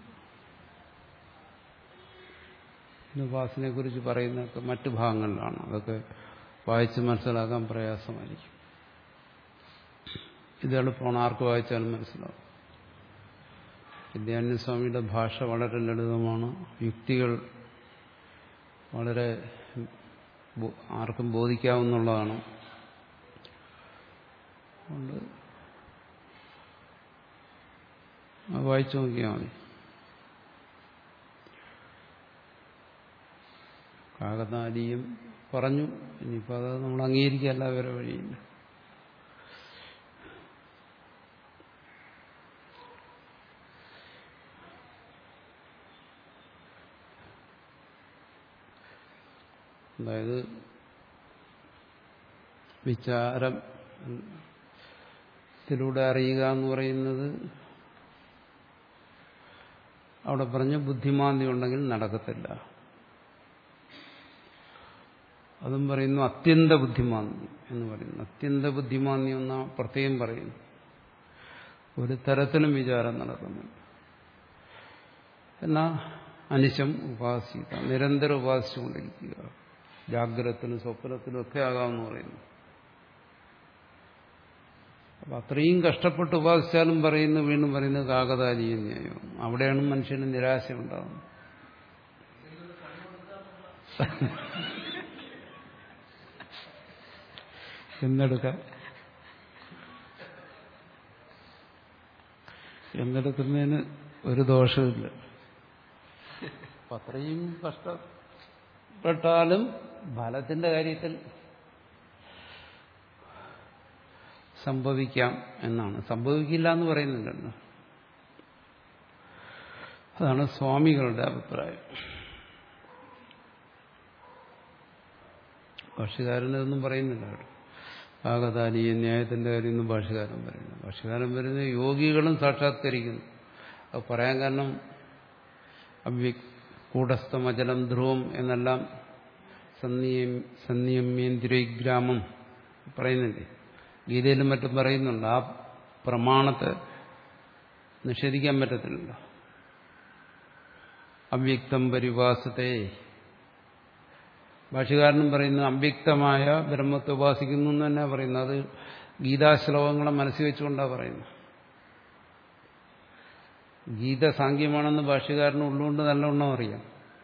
ഉപാസനയെ കുറിച്ച് പറയുന്നതൊക്കെ മറ്റു ഭാഗങ്ങളിലാണ് അതൊക്കെ വായിച്ച് മനസ്സിലാക്കാൻ പ്രയാസമായിരിക്കും ഇത് എളുപ്പമാണ് ആർക്ക് വായിച്ചാലും മനസ്സിലാവും വിദ്യാനന്ദസ്വാമിയുടെ ഭാഷ വളരെ ലളിതമാണ് യുക്തികൾ വളരെ ബോ- ആർക്കും ബോധിക്കാവുന്നതാണ് അതുകൊണ്ട് അത് വായിച്ചു നോക്കിയാൽ മതി കാകതാരിയും പറഞ്ഞു ഇനിയിപ്പോൾ അത് നമ്മൾ അംഗീകരിക്കല്ല വേറെ വഴിയില്ല അതായത് വിചാരം ത്തിലൂടെ അറിയുക എന്ന് പറയുന്നത് അവിടെ പറഞ്ഞ ബുദ്ധിമാന്തി ഉണ്ടെങ്കിൽ നടക്കത്തില്ല അതും പറയുന്നു അത്യന്ത ബുദ്ധിമാന്തി എന്ന് പറയുന്നു അത്യന്ത ബുദ്ധിമാന്തി എന്ന പ്രത്യേകം പറയുന്നു ഒരു തരത്തിലും വിചാരം നടക്കുന്നുണ്ട് എന്നാ അനിശം ഉപാസിക്കുക നിരന്തരം ഉപാസിച്ചുകൊണ്ടിരിക്കുക ജാഗ്രതത്തിലും സ്വപ്നത്തിലും ഒക്കെ ആകാമെന്ന് പറയുന്നു അപ്പൊ അത്രയും കഷ്ടപ്പെട്ട് ഉപാസിച്ചാലും പറയുന്നു വീണ്ടും പറയുന്നത് കാകതാരീയ ന്യായം അവിടെയാണ് മനുഷ്യന് നിരാശ ഉണ്ടാകുന്നത് എന്നെടുക്കാൻ എന്നെടുക്കുന്നതിന് ഒരു ദോഷമില്ല അപ്പൊ അത്രയും കഷ്ടപ്പെട്ടാലും ഫലത്തിന്റെ കാര്യത്തിൽ സംഭവിക്കാം എന്നാണ് സംഭവിക്കില്ല എന്ന് പറയുന്നില്ലല്ലോ അതാണ് സ്വാമികളുടെ അഭിപ്രായം ഭാഷകാരനൊന്നും പറയുന്നില്ല അവിടെ ആകതാനീയ ന്യായത്തിന്റെ കാര്യമൊന്നും ഭാഷകാരൻ പറയുന്നു ഭാഷകാരൻ പറയുന്നത് യോഗികളും സാക്ഷാത്കരിക്കുന്നു അത് പറയാൻ കാരണം അവ്യ കൂടസ്ഥമചലം ധ്രുവം എന്നെല്ലാം സന്നിയം സന്നിയമ്യേന്ദ്രിയഗ്രാമം പറയുന്നില്ലേ ഗീതയിലും മറ്റും പറയുന്നുണ്ട് ആ പ്രമാണത്തെ നിഷേധിക്കാൻ പറ്റത്തില്ലല്ലോ അവ്യക്തം പരിവാസത്തെ ഭാഷകാരനും പറയുന്നു അവ്യക്തമായ ബ്രഹ്മത്തെ ഉപാസിക്കുന്നു എന്ന് തന്നെ പറയുന്നു അത് ഗീതാശ്ലോകങ്ങളെ മനസ്സിൽ വെച്ചുകൊണ്ടാണ് പറയുന്നത് ഗീത സാങ്ക്യമാണെന്ന് ഭാഷകാരന് ഉള്ളുകൊണ്ട് നല്ലവണ്ണം അറിയാം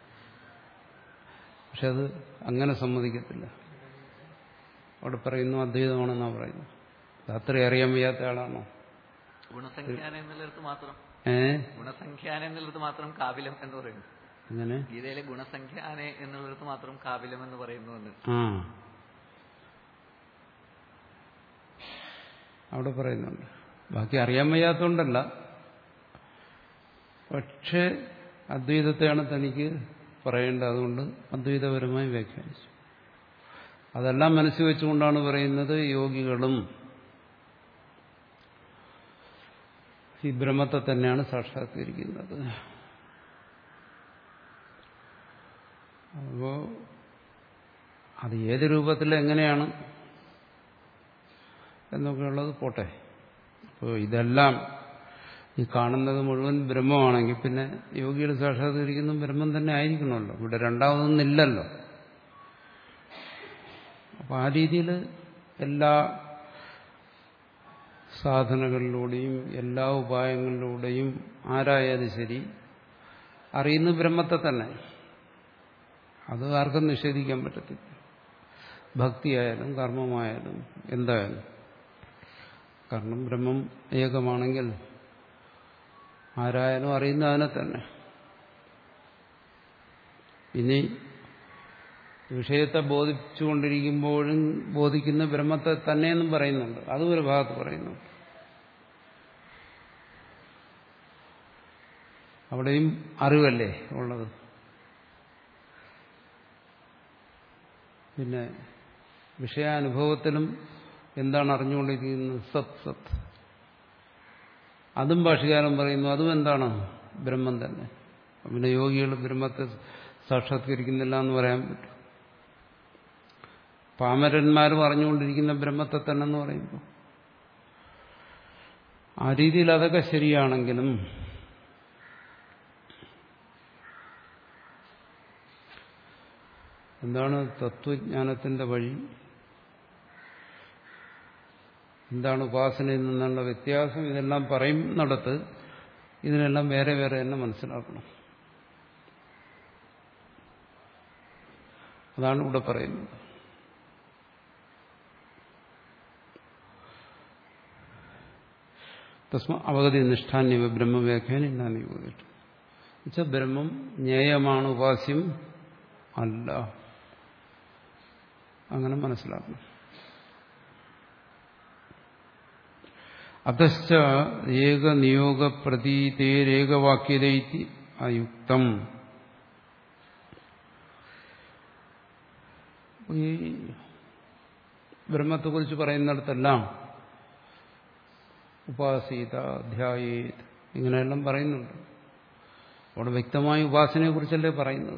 പക്ഷെ അത് അങ്ങനെ സമ്മതിക്കത്തില്ല അവിടെ പറയുന്നു അദ്വൈതമാണെന്നാണ് പറയുന്നത് അത് അത്രയും അറിയാൻ വയ്യാത്ത ആളാണോ ഗുണസംഖ്യാനം എന്നുള്ളിടത്ത് മാത്രം ഏ ഗുണസംഖ്യാനം എന്നുള്ളത് മാത്രം കാവിലം എന്ന് പറയുന്നു അങ്ങനെ ഗീതയിലെ ഗുണസംഖ്യാനെ എന്നുള്ളിടത്ത് മാത്രം കാവിലം എന്ന് പറയുന്നു എന്ന് ആ അവിടെ പറയുന്നുണ്ട് ബാക്കി അറിയാൻ വയ്യാത്തതുകൊണ്ടല്ല പക്ഷേ അദ്വൈതത്തെയാണ് തനിക്ക് പറയേണ്ടത് അതുകൊണ്ട് അദ്വൈതപരമായി വ്യാഖ്യാനിച്ചു അതെല്ലാം മനസ്സിൽ വെച്ചുകൊണ്ടാണ് പറയുന്നത് യോഗികളും ഈ ബ്രഹ്മത്തെ തന്നെയാണ് സാക്ഷാത്കരിക്കുന്നത് അപ്പോ അത് ഏത് രൂപത്തിൽ എങ്ങനെയാണ് എന്നൊക്കെയുള്ളത് പോട്ടെ അപ്പോൾ ഇതെല്ലാം ഈ കാണുന്നത് മുഴുവൻ ബ്രഹ്മമാണെങ്കിൽ പിന്നെ യോഗിയുടെ സാക്ഷാത്കരിക്കുന്ന ബ്രഹ്മം തന്നെ ആയിരിക്കണമല്ലോ ഇവിടെ രണ്ടാമതൊന്നില്ലല്ലോ അപ്പോൾ ആ രീതിയിൽ എല്ലാ സാധനകളിലൂടെയും എല്ലാ ഉപായങ്ങളിലൂടെയും ആരായാലും ശരി അറിയുന്ന ബ്രഹ്മത്തെ തന്നെ അത് ആർക്കും നിഷേധിക്കാൻ പറ്റത്തില്ല ഭക്തിയായാലും കർമ്മമായാലും എന്തായാലും കാരണം ബ്രഹ്മം ഏകമാണെങ്കിൽ ആരായാലും അറിയുന്ന അതിനെ തന്നെ ഇനി വിഷയത്തെ ബോധിച്ചുകൊണ്ടിരിക്കുമ്പോഴും ബോധിക്കുന്ന ബ്രഹ്മത്തെ തന്നെയെന്നും പറയുന്നുണ്ട് അതും ഒരു ഭാഗത്ത് പറയുന്നു അവിടെയും അറിവല്ലേ ഉള്ളത് പിന്നെ വിഷയാനുഭവത്തിലും എന്താണ് അറിഞ്ഞുകൊണ്ടിരിക്കുന്നത് സത് സത് അതും ഭാഷകാരൻ പറയുന്നു അതും എന്താണ് ബ്രഹ്മം തന്നെ പിന്നെ യോഗികൾ ബ്രഹ്മത്തെ സാക്ഷാത്കരിക്കുന്നില്ല എന്ന് പറയാൻ പറ്റും പാമരന്മാർ പറഞ്ഞുകൊണ്ടിരിക്കുന്ന ബ്രഹ്മത്തെ തന്നെ എന്ന് പറയുമ്പോൾ ആ രീതിയിൽ അതൊക്കെ ശരിയാണെങ്കിലും എന്താണ് തത്വജ്ഞാനത്തിന്റെ വഴി എന്താണ് ഉപാസനയിൽ നിന്നുള്ള വ്യത്യാസം ഇതെല്ലാം പറയുന്നിടത്ത് ഇതിനെല്ലാം വേറെ വേറെ തന്നെ മനസ്സിലാക്കണം അതാണ് ഇവിടെ പറയുന്നത് തസ്മ അവഗതി നിഷ്ഠാന്യവ ബ്രഹ്മവ്യാഖ്യാനം ഇന്നാന്ന് യോജിച്ചു എന്നുവെച്ചാൽ ബ്രഹ്മം ജ്ഞേയമാണ് ഉപാസ്യം അല്ല അങ്ങനെ മനസ്സിലാക്കണം അതശ്ച ഏകനിയോഗ പ്രതീതേരേകവാക്യതൈതി അയുക്തം ഈ ബ്രഹ്മത്തെക്കുറിച്ച് പറയുന്നിടത്തെല്ലാം ഉപാസീത ധ്യായേത് ഇങ്ങനെയെല്ലാം പറയുന്നുണ്ട് അവിടെ വ്യക്തമായ ഉപാസനയെക്കുറിച്ചല്ലേ പറയുന്നത്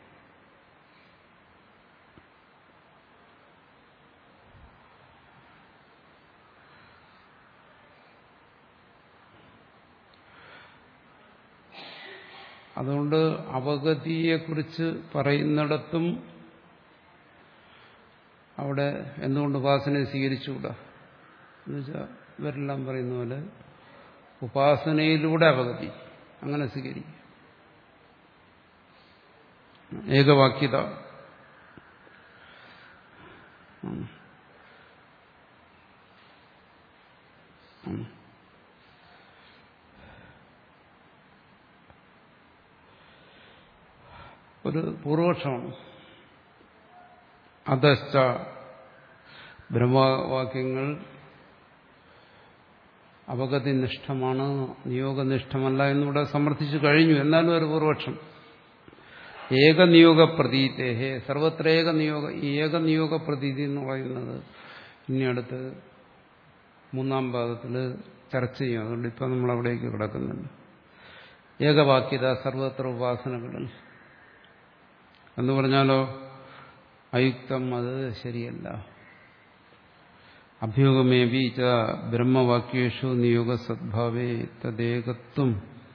അതുകൊണ്ട് അവഗതിയെക്കുറിച്ച് പറയുന്നിടത്തും അവിടെ എന്തുകൊണ്ട് ഉപാസനയെ സ്വീകരിച്ചുകൂടാ എന്നുവെച്ചാൽ ഇവരെല്ലാം പറയുന്ന പോലെ ഉപാസനയിലൂടെ അവഗതി അങ്ങനെ സ്വീകരിക്കും ഏകവാക്യത ഉം. ഉം. ഒരു പൂർവക്ഷമാണ് അതശ്ച ബ്രഹ്മവാക്യങ്ങൾ അപഗതിനിഷ്ഠമാണ് നിയോഗനിഷ്ഠമല്ല എന്നിവിടെ സമർത്ഥിച്ചു കഴിഞ്ഞു എന്നാലും ഒരു പൂർവക്ഷം ഏകനിയോഗ പ്രതീതേഹേ സർവത്ര ഏകനിയോഗ ഈ ഏകനിയോഗ പ്രതീതി എന്ന് പറയുന്നത് ഇനി അടുത്ത് മൂന്നാം പാദത്തിൽ ചർച്ച ചെയ്യും അതുകൊണ്ട് ഇപ്പം നമ്മൾ അവിടേക്ക് കിടക്കുന്നുണ്ട് ഏകവാക്യത സർവത്ര ഉപാസനകളിൽ എന്ന് പറഞ്ഞാലോ അയുക്തം അത് ശരിയല്ല അഭ്യൂഹമേവി ച ബ്രഹ്മവാക്യേഷു നിയോഗ സദ്ഭാവേ തദ്ദേകത്വം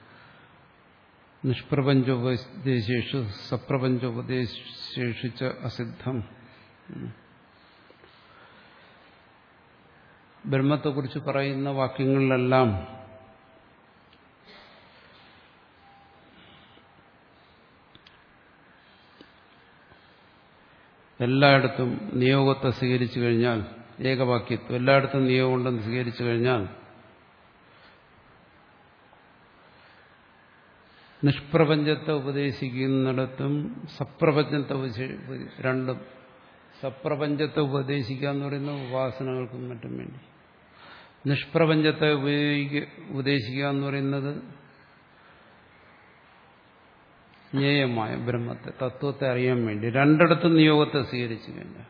നിഷ്പ്രപഞ്ചോപദേശേഷു സപ്രപഞ്ചോപദേശേഷു ച അസിദ്ധം ബ്രഹ്മത്തെക്കുറിച്ച് പറയുന്ന വാക്യങ്ങളിലെല്ലാം എല്ലായിടത്തും നിയോഗത്തെ സ്വീകരിച്ചു കഴിഞ്ഞാൽ ഏകവാക്യത്വം എല്ലായിടത്തും നിയോഗം ഉണ്ടെന്ന് സ്വീകരിച്ചു കഴിഞ്ഞാൽ നിഷ്പ്രപഞ്ചത്തെ ഉപദേശിക്കുന്നിടത്തും സപ്രപഞ്ചത്തെ ഉപദേശി- രണ്ടും സപ്രപഞ്ചത്തെ ഉപദേശിക്കുക എന്ന് പറയുന്ന ഉപാസനകൾക്കും മറ്റും വേണ്ടി നിഷ്പ്രപഞ്ചത്തെ ഉപയോഗിക്കുക ഉപദേശിക്കുക എന്ന് പറയുന്നത് ജ്ഞേയമായ ബ്രഹ്മത്തെ തത്വത്തെ അറിയാൻ വേണ്ടി രണ്ടിടത്തും നിയോഗത്തെ സ്വീകരിച്ചു കഴിഞ്ഞാൽ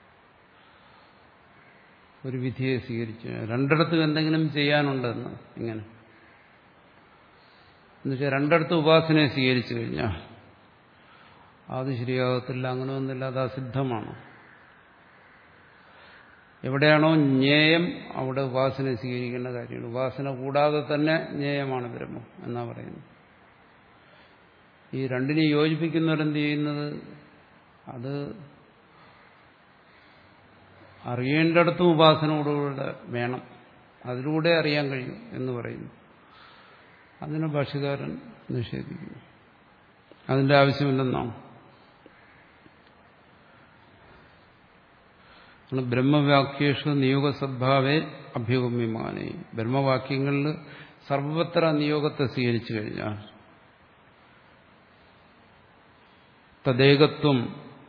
ഒരു വിധിയെ സ്വീകരിച്ചു കഴിഞ്ഞാൽ രണ്ടിടത്തും എന്തെങ്കിലും ചെയ്യാനുണ്ടെന്ന് ഇങ്ങനെ എന്നുവെച്ചാൽ രണ്ടിടത്തും ഉപാസനയെ സ്വീകരിച്ചു കഴിഞ്ഞാൽ അത് ശരിയാകത്തില്ല അങ്ങനെ ഒന്നുമില്ല അത് അസിദ്ധമാണ് എവിടെയാണോ ജ്ഞേയം അവിടെ ഉപാസന സ്വീകരിക്കേണ്ട കാര്യമാണ് ഉപാസന കൂടാതെ തന്നെ ജ്ഞേയമാണ് ബ്രഹ്മം എന്നാ പറയുന്നത് ഈ രണ്ടിനെ യോജിപ്പിക്കുന്നവരെന്ത് ചെയ്യുന്നത് അത് അറിയേണ്ടിടത്തും ഉപാസനയോടുകൂടെ വേണം അതിലൂടെ അറിയാൻ കഴിയും എന്ന് പറയുന്നു അതിനെ ഭാഷകാരൻ നിഷേധിക്കുന്നു അതിന്റെ ആവശ്യമില്ലെന്നാണ് ബ്രഹ്മവാക്യേഷു നിയോഗ സദ്ഭാവേ അഭ്യുഗമ്യമാനെ ബ്രഹ്മവാക്യങ്ങളിൽ സർവത്ര നിയോഗത്തെ സ്വീകരിച്ചു കഴിഞ്ഞാൽ തദ്ദേകത്വം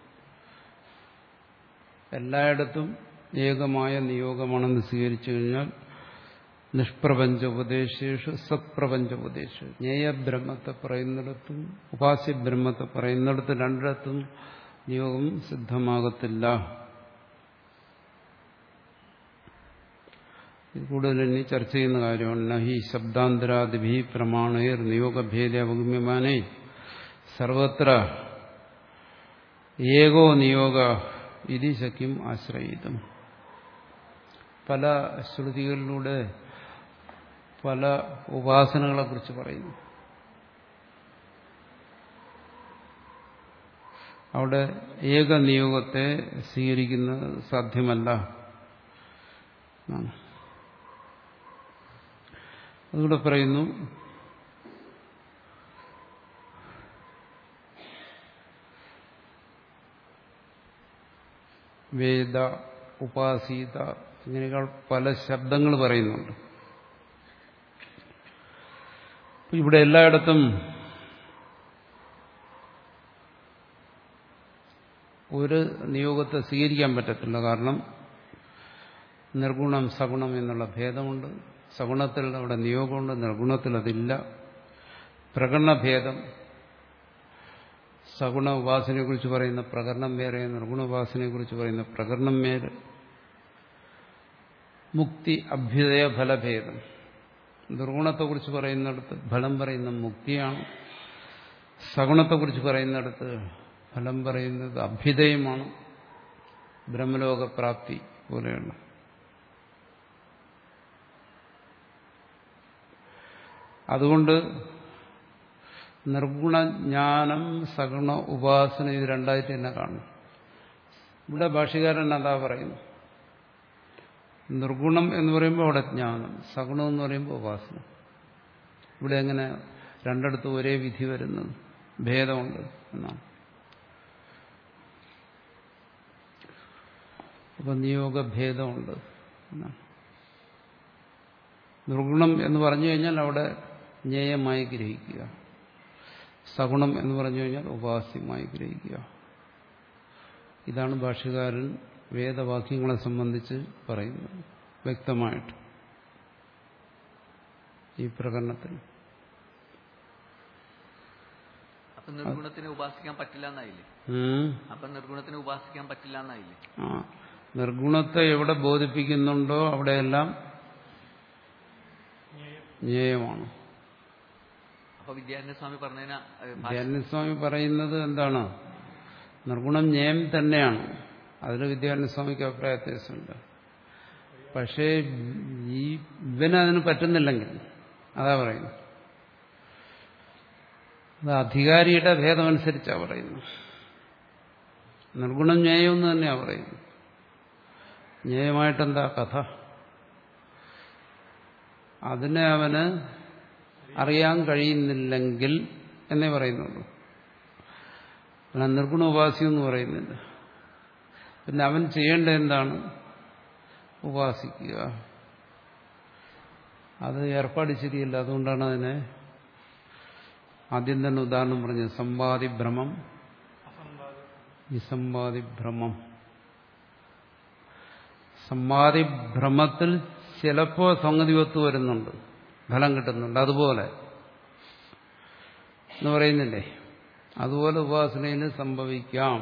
എല്ലായിടത്തും ഏകമായ നിയോഗമാണെന്ന് സ്വീകരിച്ചു കഴിഞ്ഞാൽ നിഷ്പ്രപഞ്ചോപദേശേഷു സത്പ്രപഞ്ചോപദേശു ജ്ഞേയബ്രഹ്മത്തെ പറയുന്നിടത്തും ഉപാസ്യബ്രഹ്മത്തെ പറയുന്നിടത്ത് രണ്ടിടത്തും നിയോഗം സിദ്ധമാകത്തില്ല ഇത് കൂടുതൽ ഇനി ചർച്ച ചെയ്യുന്ന കാര്യമാണ് നഹി ശബ്ദാന്തരാദിഭി പ്രമാണേർ നിയോഗഭേദ അവഗമ്യമാനേ സർവത്ര ഏകോ നിയോഗ ഇതി ശക്യം ആശ്രയിതം പല ശ്രുതികളിലൂടെ പല ഉപാസനകളെ കുറിച്ച് പറയുന്നു അവിടെ ഏക നിയോഗത്തെ സ്വീകരിക്കുന്നത് സാധ്യമല്ല എന്നാണ്. അതുകൂടെ പറയുന്നു വേദ ഉപാസീത ഇങ്ങനെയൊക്കെ പല ശബ്ദങ്ങൾ പറയുന്നുണ്ട് ഇവിടെ എല്ലായിടത്തും ഒരു നിയോഗത്തെ സ്വീകരിക്കാൻ പറ്റത്തില്ല കാരണം നിർഗുണം സഗുണം എന്നുള്ള ഭേദമുണ്ട് സഗുണത്തിൽ അവിടെ നിയോഗമുണ്ട് നിർഗുണത്തിൽ അതില്ല പ്രകടനഭേദം സഗുണ ഉപാസനയെക്കുറിച്ച് പറയുന്ന പ്രകരണം വേറെ നിർഗുണ ഉപാസനയെക്കുറിച്ച് പറയുന്ന പ്രകരണം വേറെ മുക്തി അഭ്യുദയ ഫലഭേദം നിർഗുണത്തെക്കുറിച്ച് പറയുന്നിടത്ത് ഫലം പറയുന്ന മുക്തിയാണ് സഗുണത്തെക്കുറിച്ച് പറയുന്നിടത്ത് ഫലം പറയുന്നത് അഭ്യുദയമാണ് ബ്രഹ്മലോകപ്രാപ്തി പോലെയാണ് അതുകൊണ്ട് നിർഗുണജ്ഞാനം സഗുണ ഉപാസന ഇത് രണ്ടായിട്ട് തന്നെ കാണും ഇവിടെ ഭാഷകാരൻ അതാ പറയുന്നു നിർഗുണം എന്ന് പറയുമ്പോൾ അവിടെ ജ്ഞാനം സഗുണം എന്ന് പറയുമ്പോൾ ഉപാസന ഇവിടെ എങ്ങനെ രണ്ടിടത്തും ഒരേ വിധി വരുന്നത് ഭേദമുണ്ട് എന്നാണ് അപ്പൊ നിയോഗഭേദമുണ്ട് എന്നാണ് നിർഗുണം എന്ന് പറഞ്ഞു കഴിഞ്ഞാൽ അവിടെ ജ്ഞേയമായി ഗ്രഹിക്കുക സഗുണം എന്ന് പറഞ്ഞു കഴിഞ്ഞാൽ ഉപാസ്യമായി ഗ്രഹിക്കുക ഇതാണ് ഭാഷ്യകാരൻ വേദവാക്യങ്ങളെ സംബന്ധിച്ച് പറയുന്നത് വ്യക്തമായിട്ട് ഈ പ്രകടനത്തിൽ അപ്പൊ നിർഗുണത്തിനെ ഉപാസിക്കാൻ പറ്റില്ല എന്നായില്ലേ ഉം. അപ്പൊ നിർഗുണത്തിനെ ഉപാസിക്കാൻ പറ്റില്ല എന്നായില്ലേ ആ നിർഗുണത്തെ എവിടെ ബോധിപ്പിക്കുന്നുണ്ടോ അവിടെയെല്ലാം ജ്ഞേയമാണ് അപ്പൊ വിദ്യാരണ്യ സ്വാമി പറഞ്ഞതിന് ഏഹ്, ഭാഷ- വിദ്യാരണ്യസ്വാമി പറയുന്നത് എന്താണ് നിർഗുണം ജ്ഞേയം തന്നെയാണ് അതിൽ വിദ്യാരണ്യസ്വാമിക്ക് അഭിപ്രായ വ്യത്യാസമുണ്ട് പക്ഷേ ഈ ഇവനതിന് പറ്റുന്നില്ലെങ്കിൽ അതാ പറയുന്നു അത് അധികാരിയുടെ ഭേദമനുസരിച്ചാണ് പറയുന്നത് നിർഗുണം ജ്ഞേയം എന്ന് തന്നെയാണ് പറയുന്നത് ജ്ഞേയമായിട്ടെന്താ കഥ അതിനെ അവന് അറിയാൻ കഴിയുന്നില്ലെങ്കിൽ എന്നേ പറയുന്നുള്ളൂ അല്ല നിർഗുണ ഉപാസ്യം എന്ന് പറയുന്നില്ല പിന്നെ അവൻ ചെയ്യേണ്ട എന്താണ് ഉപാസിക്കുക അത് ഏർപ്പാട് ശരിയല്ല അതുകൊണ്ടാണ് അതിനെ ആദ്യം തന്നെ ഉദാഹരണം പറഞ്ഞത് സമ്പാദി ഭ്രമം വിസമ്പാദി ഭ്രമം സമ്പാദി ഭ്രമത്തിൽ ചിലപ്പോൾ സംഗതി ഒത്തു വരുന്നുണ്ട് ഫലം കിട്ടുന്നുണ്ട് അതുപോലെ എന്ന് പറയുന്നില്ലേ അതുപോലെ ഉപാസനയിൽ സംഭവിക്കാം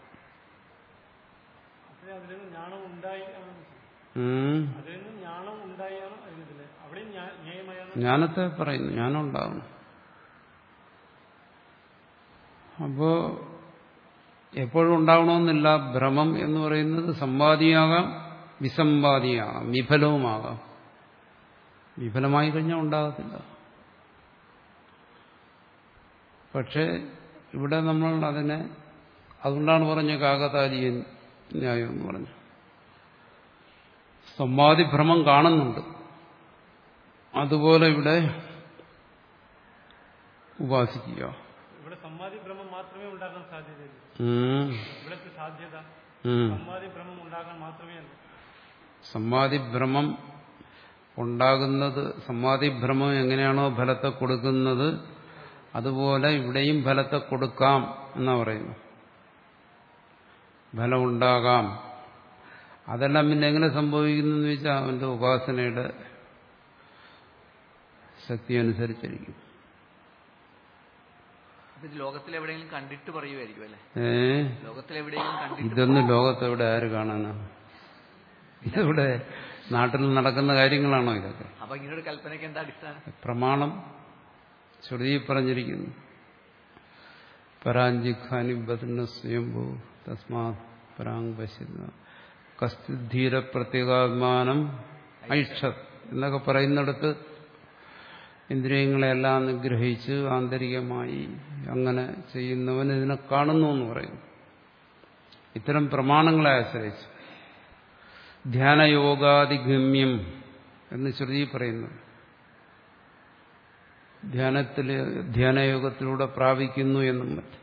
അപ്പോഴേ അതിൽ നിന്ന് ജ്ഞാനം ഉണ്ടായി ആണ് ഉം. അതിൽ നിന്ന് ജ്ഞാനം ഉണ്ടായാണ് അതിനതില് അവിടെയും ജ്ഞാ- ജ്ഞേയമായാണ് ജ്ഞാനത്തെ പറയുന്നു ജ്ഞാനം ഉണ്ടാവണം അപ്പോ എപ്പോഴും ഉണ്ടാവണമെന്നില്ല ഭ്രമം എന്ന് പറയുന്നത് സമ്പാദിയാകാം വിസമ്പാദിയാകാം വിഫലവുമാകാം വിഫലമായി കഴിഞ്ഞാൽ ഉണ്ടാകത്തില്ല പക്ഷേ ഇവിടെ നമ്മൾ അതിനെ അതുകൊണ്ടാണ് പറഞ്ഞ കാകതാരീയൻ ന്യായം എന്ന് പറഞ്ഞു സമ്പാദിഭ്രമം കാണുന്നുണ്ട് അതുപോലെ ഇവിടെ ഉപാസിക്കുക ഇവിടെ സമ്മാതി ഭ്രമം മാത്രമേ ഉണ്ടാകാൻ സാധ്യതയുള്ളൂ ഉം. ഇവിടുത്തെ സാധ്യത ഉം. സമ്മാതി ഭ്രമം ഉണ്ടാകാൻ മാത്രമേ ഉള്ളൂ സമ്മാദിഭ്രമം ഉണ്ടാകുന്നത് സമ്മാദിഭ്രമം എങ്ങനെയാണോ ഫലത്തെ കൊടുക്കുന്നത് അതുപോലെ ഇവിടെയും ഫലത്തെ കൊടുക്കാം എന്നാ പറയുന്നു ഫലമുണ്ടാകാം അതെല്ലാം പിന്നെ എങ്ങനെ സംഭവിക്കുന്നു എന്ന് വെച്ചാൽ അവന്റെ ഉപാസനയുടെ ശക്തി അനുസരിച്ചിരിക്കും ഇത് ലോകത്തിൽ എവിടെയെങ്കിലും കണ്ടിട്ട് പറയുമായിരിക്കും അല്ലെ ഏ ലോകത്തിൽ എവിടെയെങ്കിലും കണ്ടിട്ട് ഇതൊന്നും ലോകത്തെവിടെ ആര് കാണാനാണ് ഇതിവിടെ നാട്ടിൽ നടക്കുന്ന കാര്യങ്ങളാണോ ഇതൊക്കെ അപ്പൊ ഇങ്ങനെ ഒരു കൽപ്പനയ്ക്ക് എന്താ അടിസ്ഥാനം പ്രമാണം ശ്രുതി പറഞ്ഞിരിക്കുന്നു പരാഞ്ചിഖാനി ബദന സ്വയംഭൂ തസ്മാ പരാങ് പശ്യത കസ്തുധീര പ്രത്യേകാത്മാനം ഐക്ഷത് എന്നൊക്കെ പറയുന്നിടത്ത് ഇന്ദ്രിയങ്ങളെല്ലാം നിഗ്രഹിച്ച് ആന്തരികമായി അങ്ങനെ ചെയ്യുന്നവൻ ഇതിനെ കാണുന്നു എന്ന് പറയുന്നു ഇത്തരം പ്രമാണങ്ങളെ ആശ്രയിച്ച് ധ്യാനയോഗാതിഗമ്യം എന്ന് ശ്രുതി പറയുന്നു ധ്യാനത്തില് ധ്യാനയോഗത്തിലൂടെ പ്രാപിക്കുന്നു എന്നും മറ്റും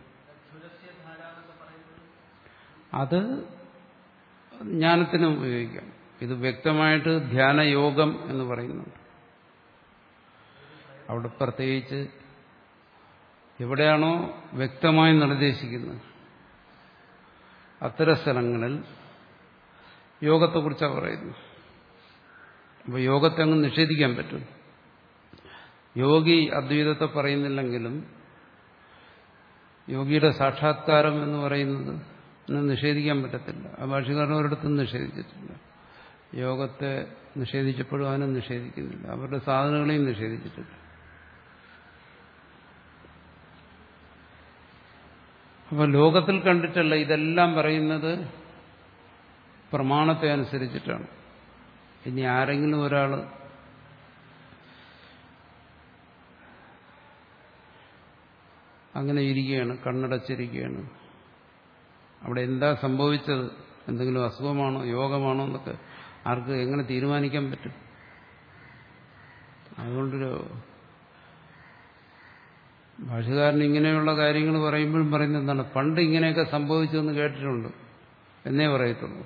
അത് ജ്ഞാനത്തിനും ഉപയോഗിക്കാം ഇത് വ്യക്തമായിട്ട് ധ്യാനയോഗം എന്ന് പറയുന്നുണ്ട് അവിടെ പ്രത്യേകിച്ച് എവിടെയാണോ വ്യക്തമായി നിർദ്ദേശിക്കുന്നത് അത്തരം സ്ഥലങ്ങളിൽ യോഗത്തെക്കുറിച്ചാണ് പറയുന്നത് അപ്പോൾ യോഗത്തെ അങ്ങ് നിഷേധിക്കാൻ പറ്റും യോഗി അദ്വൈതത്തെ പറയുന്നില്ലെങ്കിലും യോഗിയുടെ സാക്ഷാത്കാരം എന്ന് പറയുന്നത് ഒന്നും നിഷേധിക്കാൻ പറ്റത്തില്ല ആ ഭാഷകാരൻ ഒരിടത്തും നിഷേധിച്ചിട്ടില്ല യോഗത്തെ നിഷേധിച്ചപ്പോഴും അതിനെ നിഷേധിക്കുന്നില്ല അവരുടെ സാധനങ്ങളെയും നിഷേധിച്ചിട്ടില്ല അപ്പൊ ലോകത്തിൽ കണ്ടിട്ടല്ല ഇതെല്ലാം പറയുന്നത് പ്രമാണത്തെ അനുസരിച്ചിട്ടാണ് ഇനി ആരെങ്കിലും ഒരാൾ അങ്ങനെ ഇരിക്കുകയാണ് കണ്ണടച്ചിരിക്കുകയാണ് അവിടെ എന്താ സംഭവിച്ചത് എന്തെങ്കിലും അസുഖമാണോ യോഗമാണോ എന്നൊക്കെ ആർക്ക് എങ്ങനെ തീരുമാനിക്കാൻ പറ്റും അതുകൊണ്ടൊരു ഭാഷകാരൻ ഇങ്ങനെയുള്ള കാര്യങ്ങൾ പറയുമ്പോഴും പറയുന്നത് എന്താണ് പണ്ട് ഇങ്ങനെയൊക്കെ സംഭവിച്ചതെന്ന് കേട്ടിട്ടുണ്ട് എന്നേ പറയത്തുള്ളൂ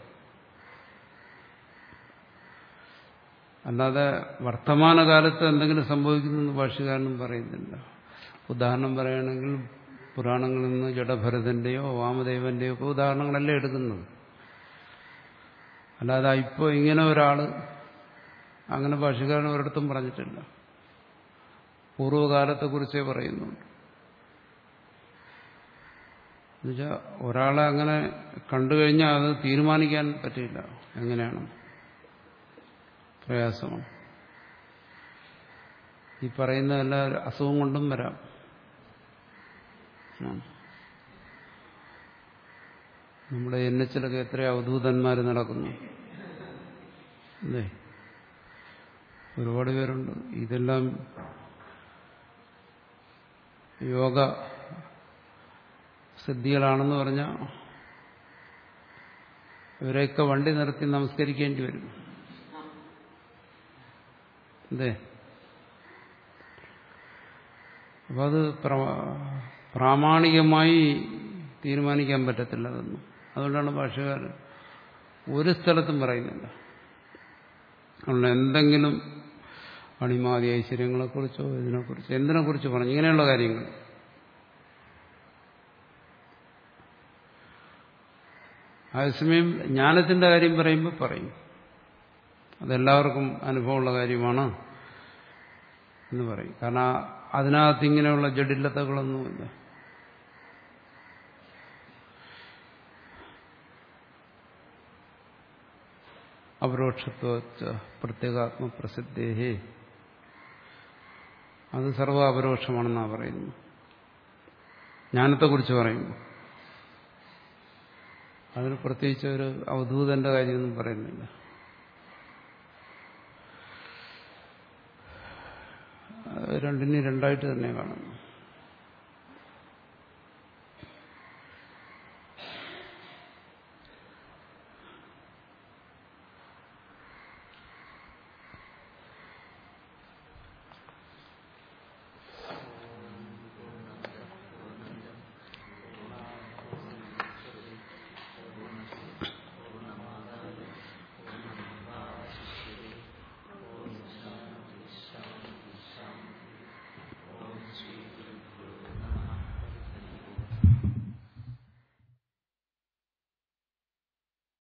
അല്ലാതെ വർത്തമാനകാലത്ത് എന്തെങ്കിലും സംഭവിക്കുന്നെന്ന് ഭാഷകാരനും പറയുന്നില്ല ഉദാഹരണം പറയുകയാണെങ്കിൽ പുരാണങ്ങളിൽ നിന്ന് ജഡഭരതന്റെയോ വാമദേവന്റെയോ ഒക്കെ ഉദാഹരണങ്ങളല്ലേ എടുക്കുന്നത് അല്ലാതെ ഇപ്പോൾ ഇങ്ങനെ ഒരാൾ അങ്ങനെ ഭാഷകാരൻ ഒരിടത്തും പറഞ്ഞിട്ടില്ല പൂർവ്വകാലത്തെക്കുറിച്ചേ പറയുന്നുണ്ട് എന്നുവെച്ചാൽ ഒരാളെ അങ്ങനെ കണ്ടു കഴിഞ്ഞാൽ അത് തീരുമാനിക്കാൻ പറ്റില്ല എങ്ങനെയാണ് പ്രയാസമാണ് ഈ പറയുന്ന എല്ലാ അസുഖം കൊണ്ടും വരാം നമ്മുടെ എൻ എച്ചിലൊക്കെ എത്ര അവധൂതന്മാർ നടക്കുന്നു അല്ലേ ഒരുപാട് പേരുണ്ട് ഇതെല്ലാം യോഗ സിദ്ധികളാണെന്ന് പറഞ്ഞാൽ ഇവരെയൊക്കെ വണ്ടി നിർത്തി നമസ്കരിക്കേണ്ടി വരും അതെ അപ്പൊ അത് പ്രാമാണികമായി തീരുമാനിക്കാൻ പറ്റത്തില്ല അതൊന്നും അതുകൊണ്ടാണ് ഭാഷകാരൻ ഒരു സ്ഥലത്തും പറയുന്നില്ല അതുകൊണ്ട് എന്തെങ്കിലും അണിമാതി ഐശ്വര്യങ്ങളെക്കുറിച്ചോ ഇതിനെക്കുറിച്ചോ എന്തിനെക്കുറിച്ച് പറഞ്ഞു ഇങ്ങനെയുള്ള കാര്യങ്ങൾ അതേസമയം ജ്ഞാനത്തിന്റെ കാര്യം പറയുമ്പോൾ പറയും അതെല്ലാവർക്കും അനുഭവമുള്ള കാര്യമാണ് എന്ന് പറയും കാരണം അതിനകത്ത് ഇങ്ങനെയുള്ള ജഡില്ലതകളൊന്നുമില്ല അപരോക്ഷത്വ പ്രത്യേകാത്മപ്രസിദ്ധേഹേ അത് സർവ അപരോക്ഷമാണെന്നാണ് പറയുന്നത് ജ്ഞാനത്തെക്കുറിച്ച് പറയുന്നു അതിന് പ്രത്യേകിച്ച് ഒരു അവധൂതന്റെ കാര്യമൊന്നും പറയുന്നില്ല രണ്ടിനും രണ്ടായിട്ട് തന്നെ കാണുന്നു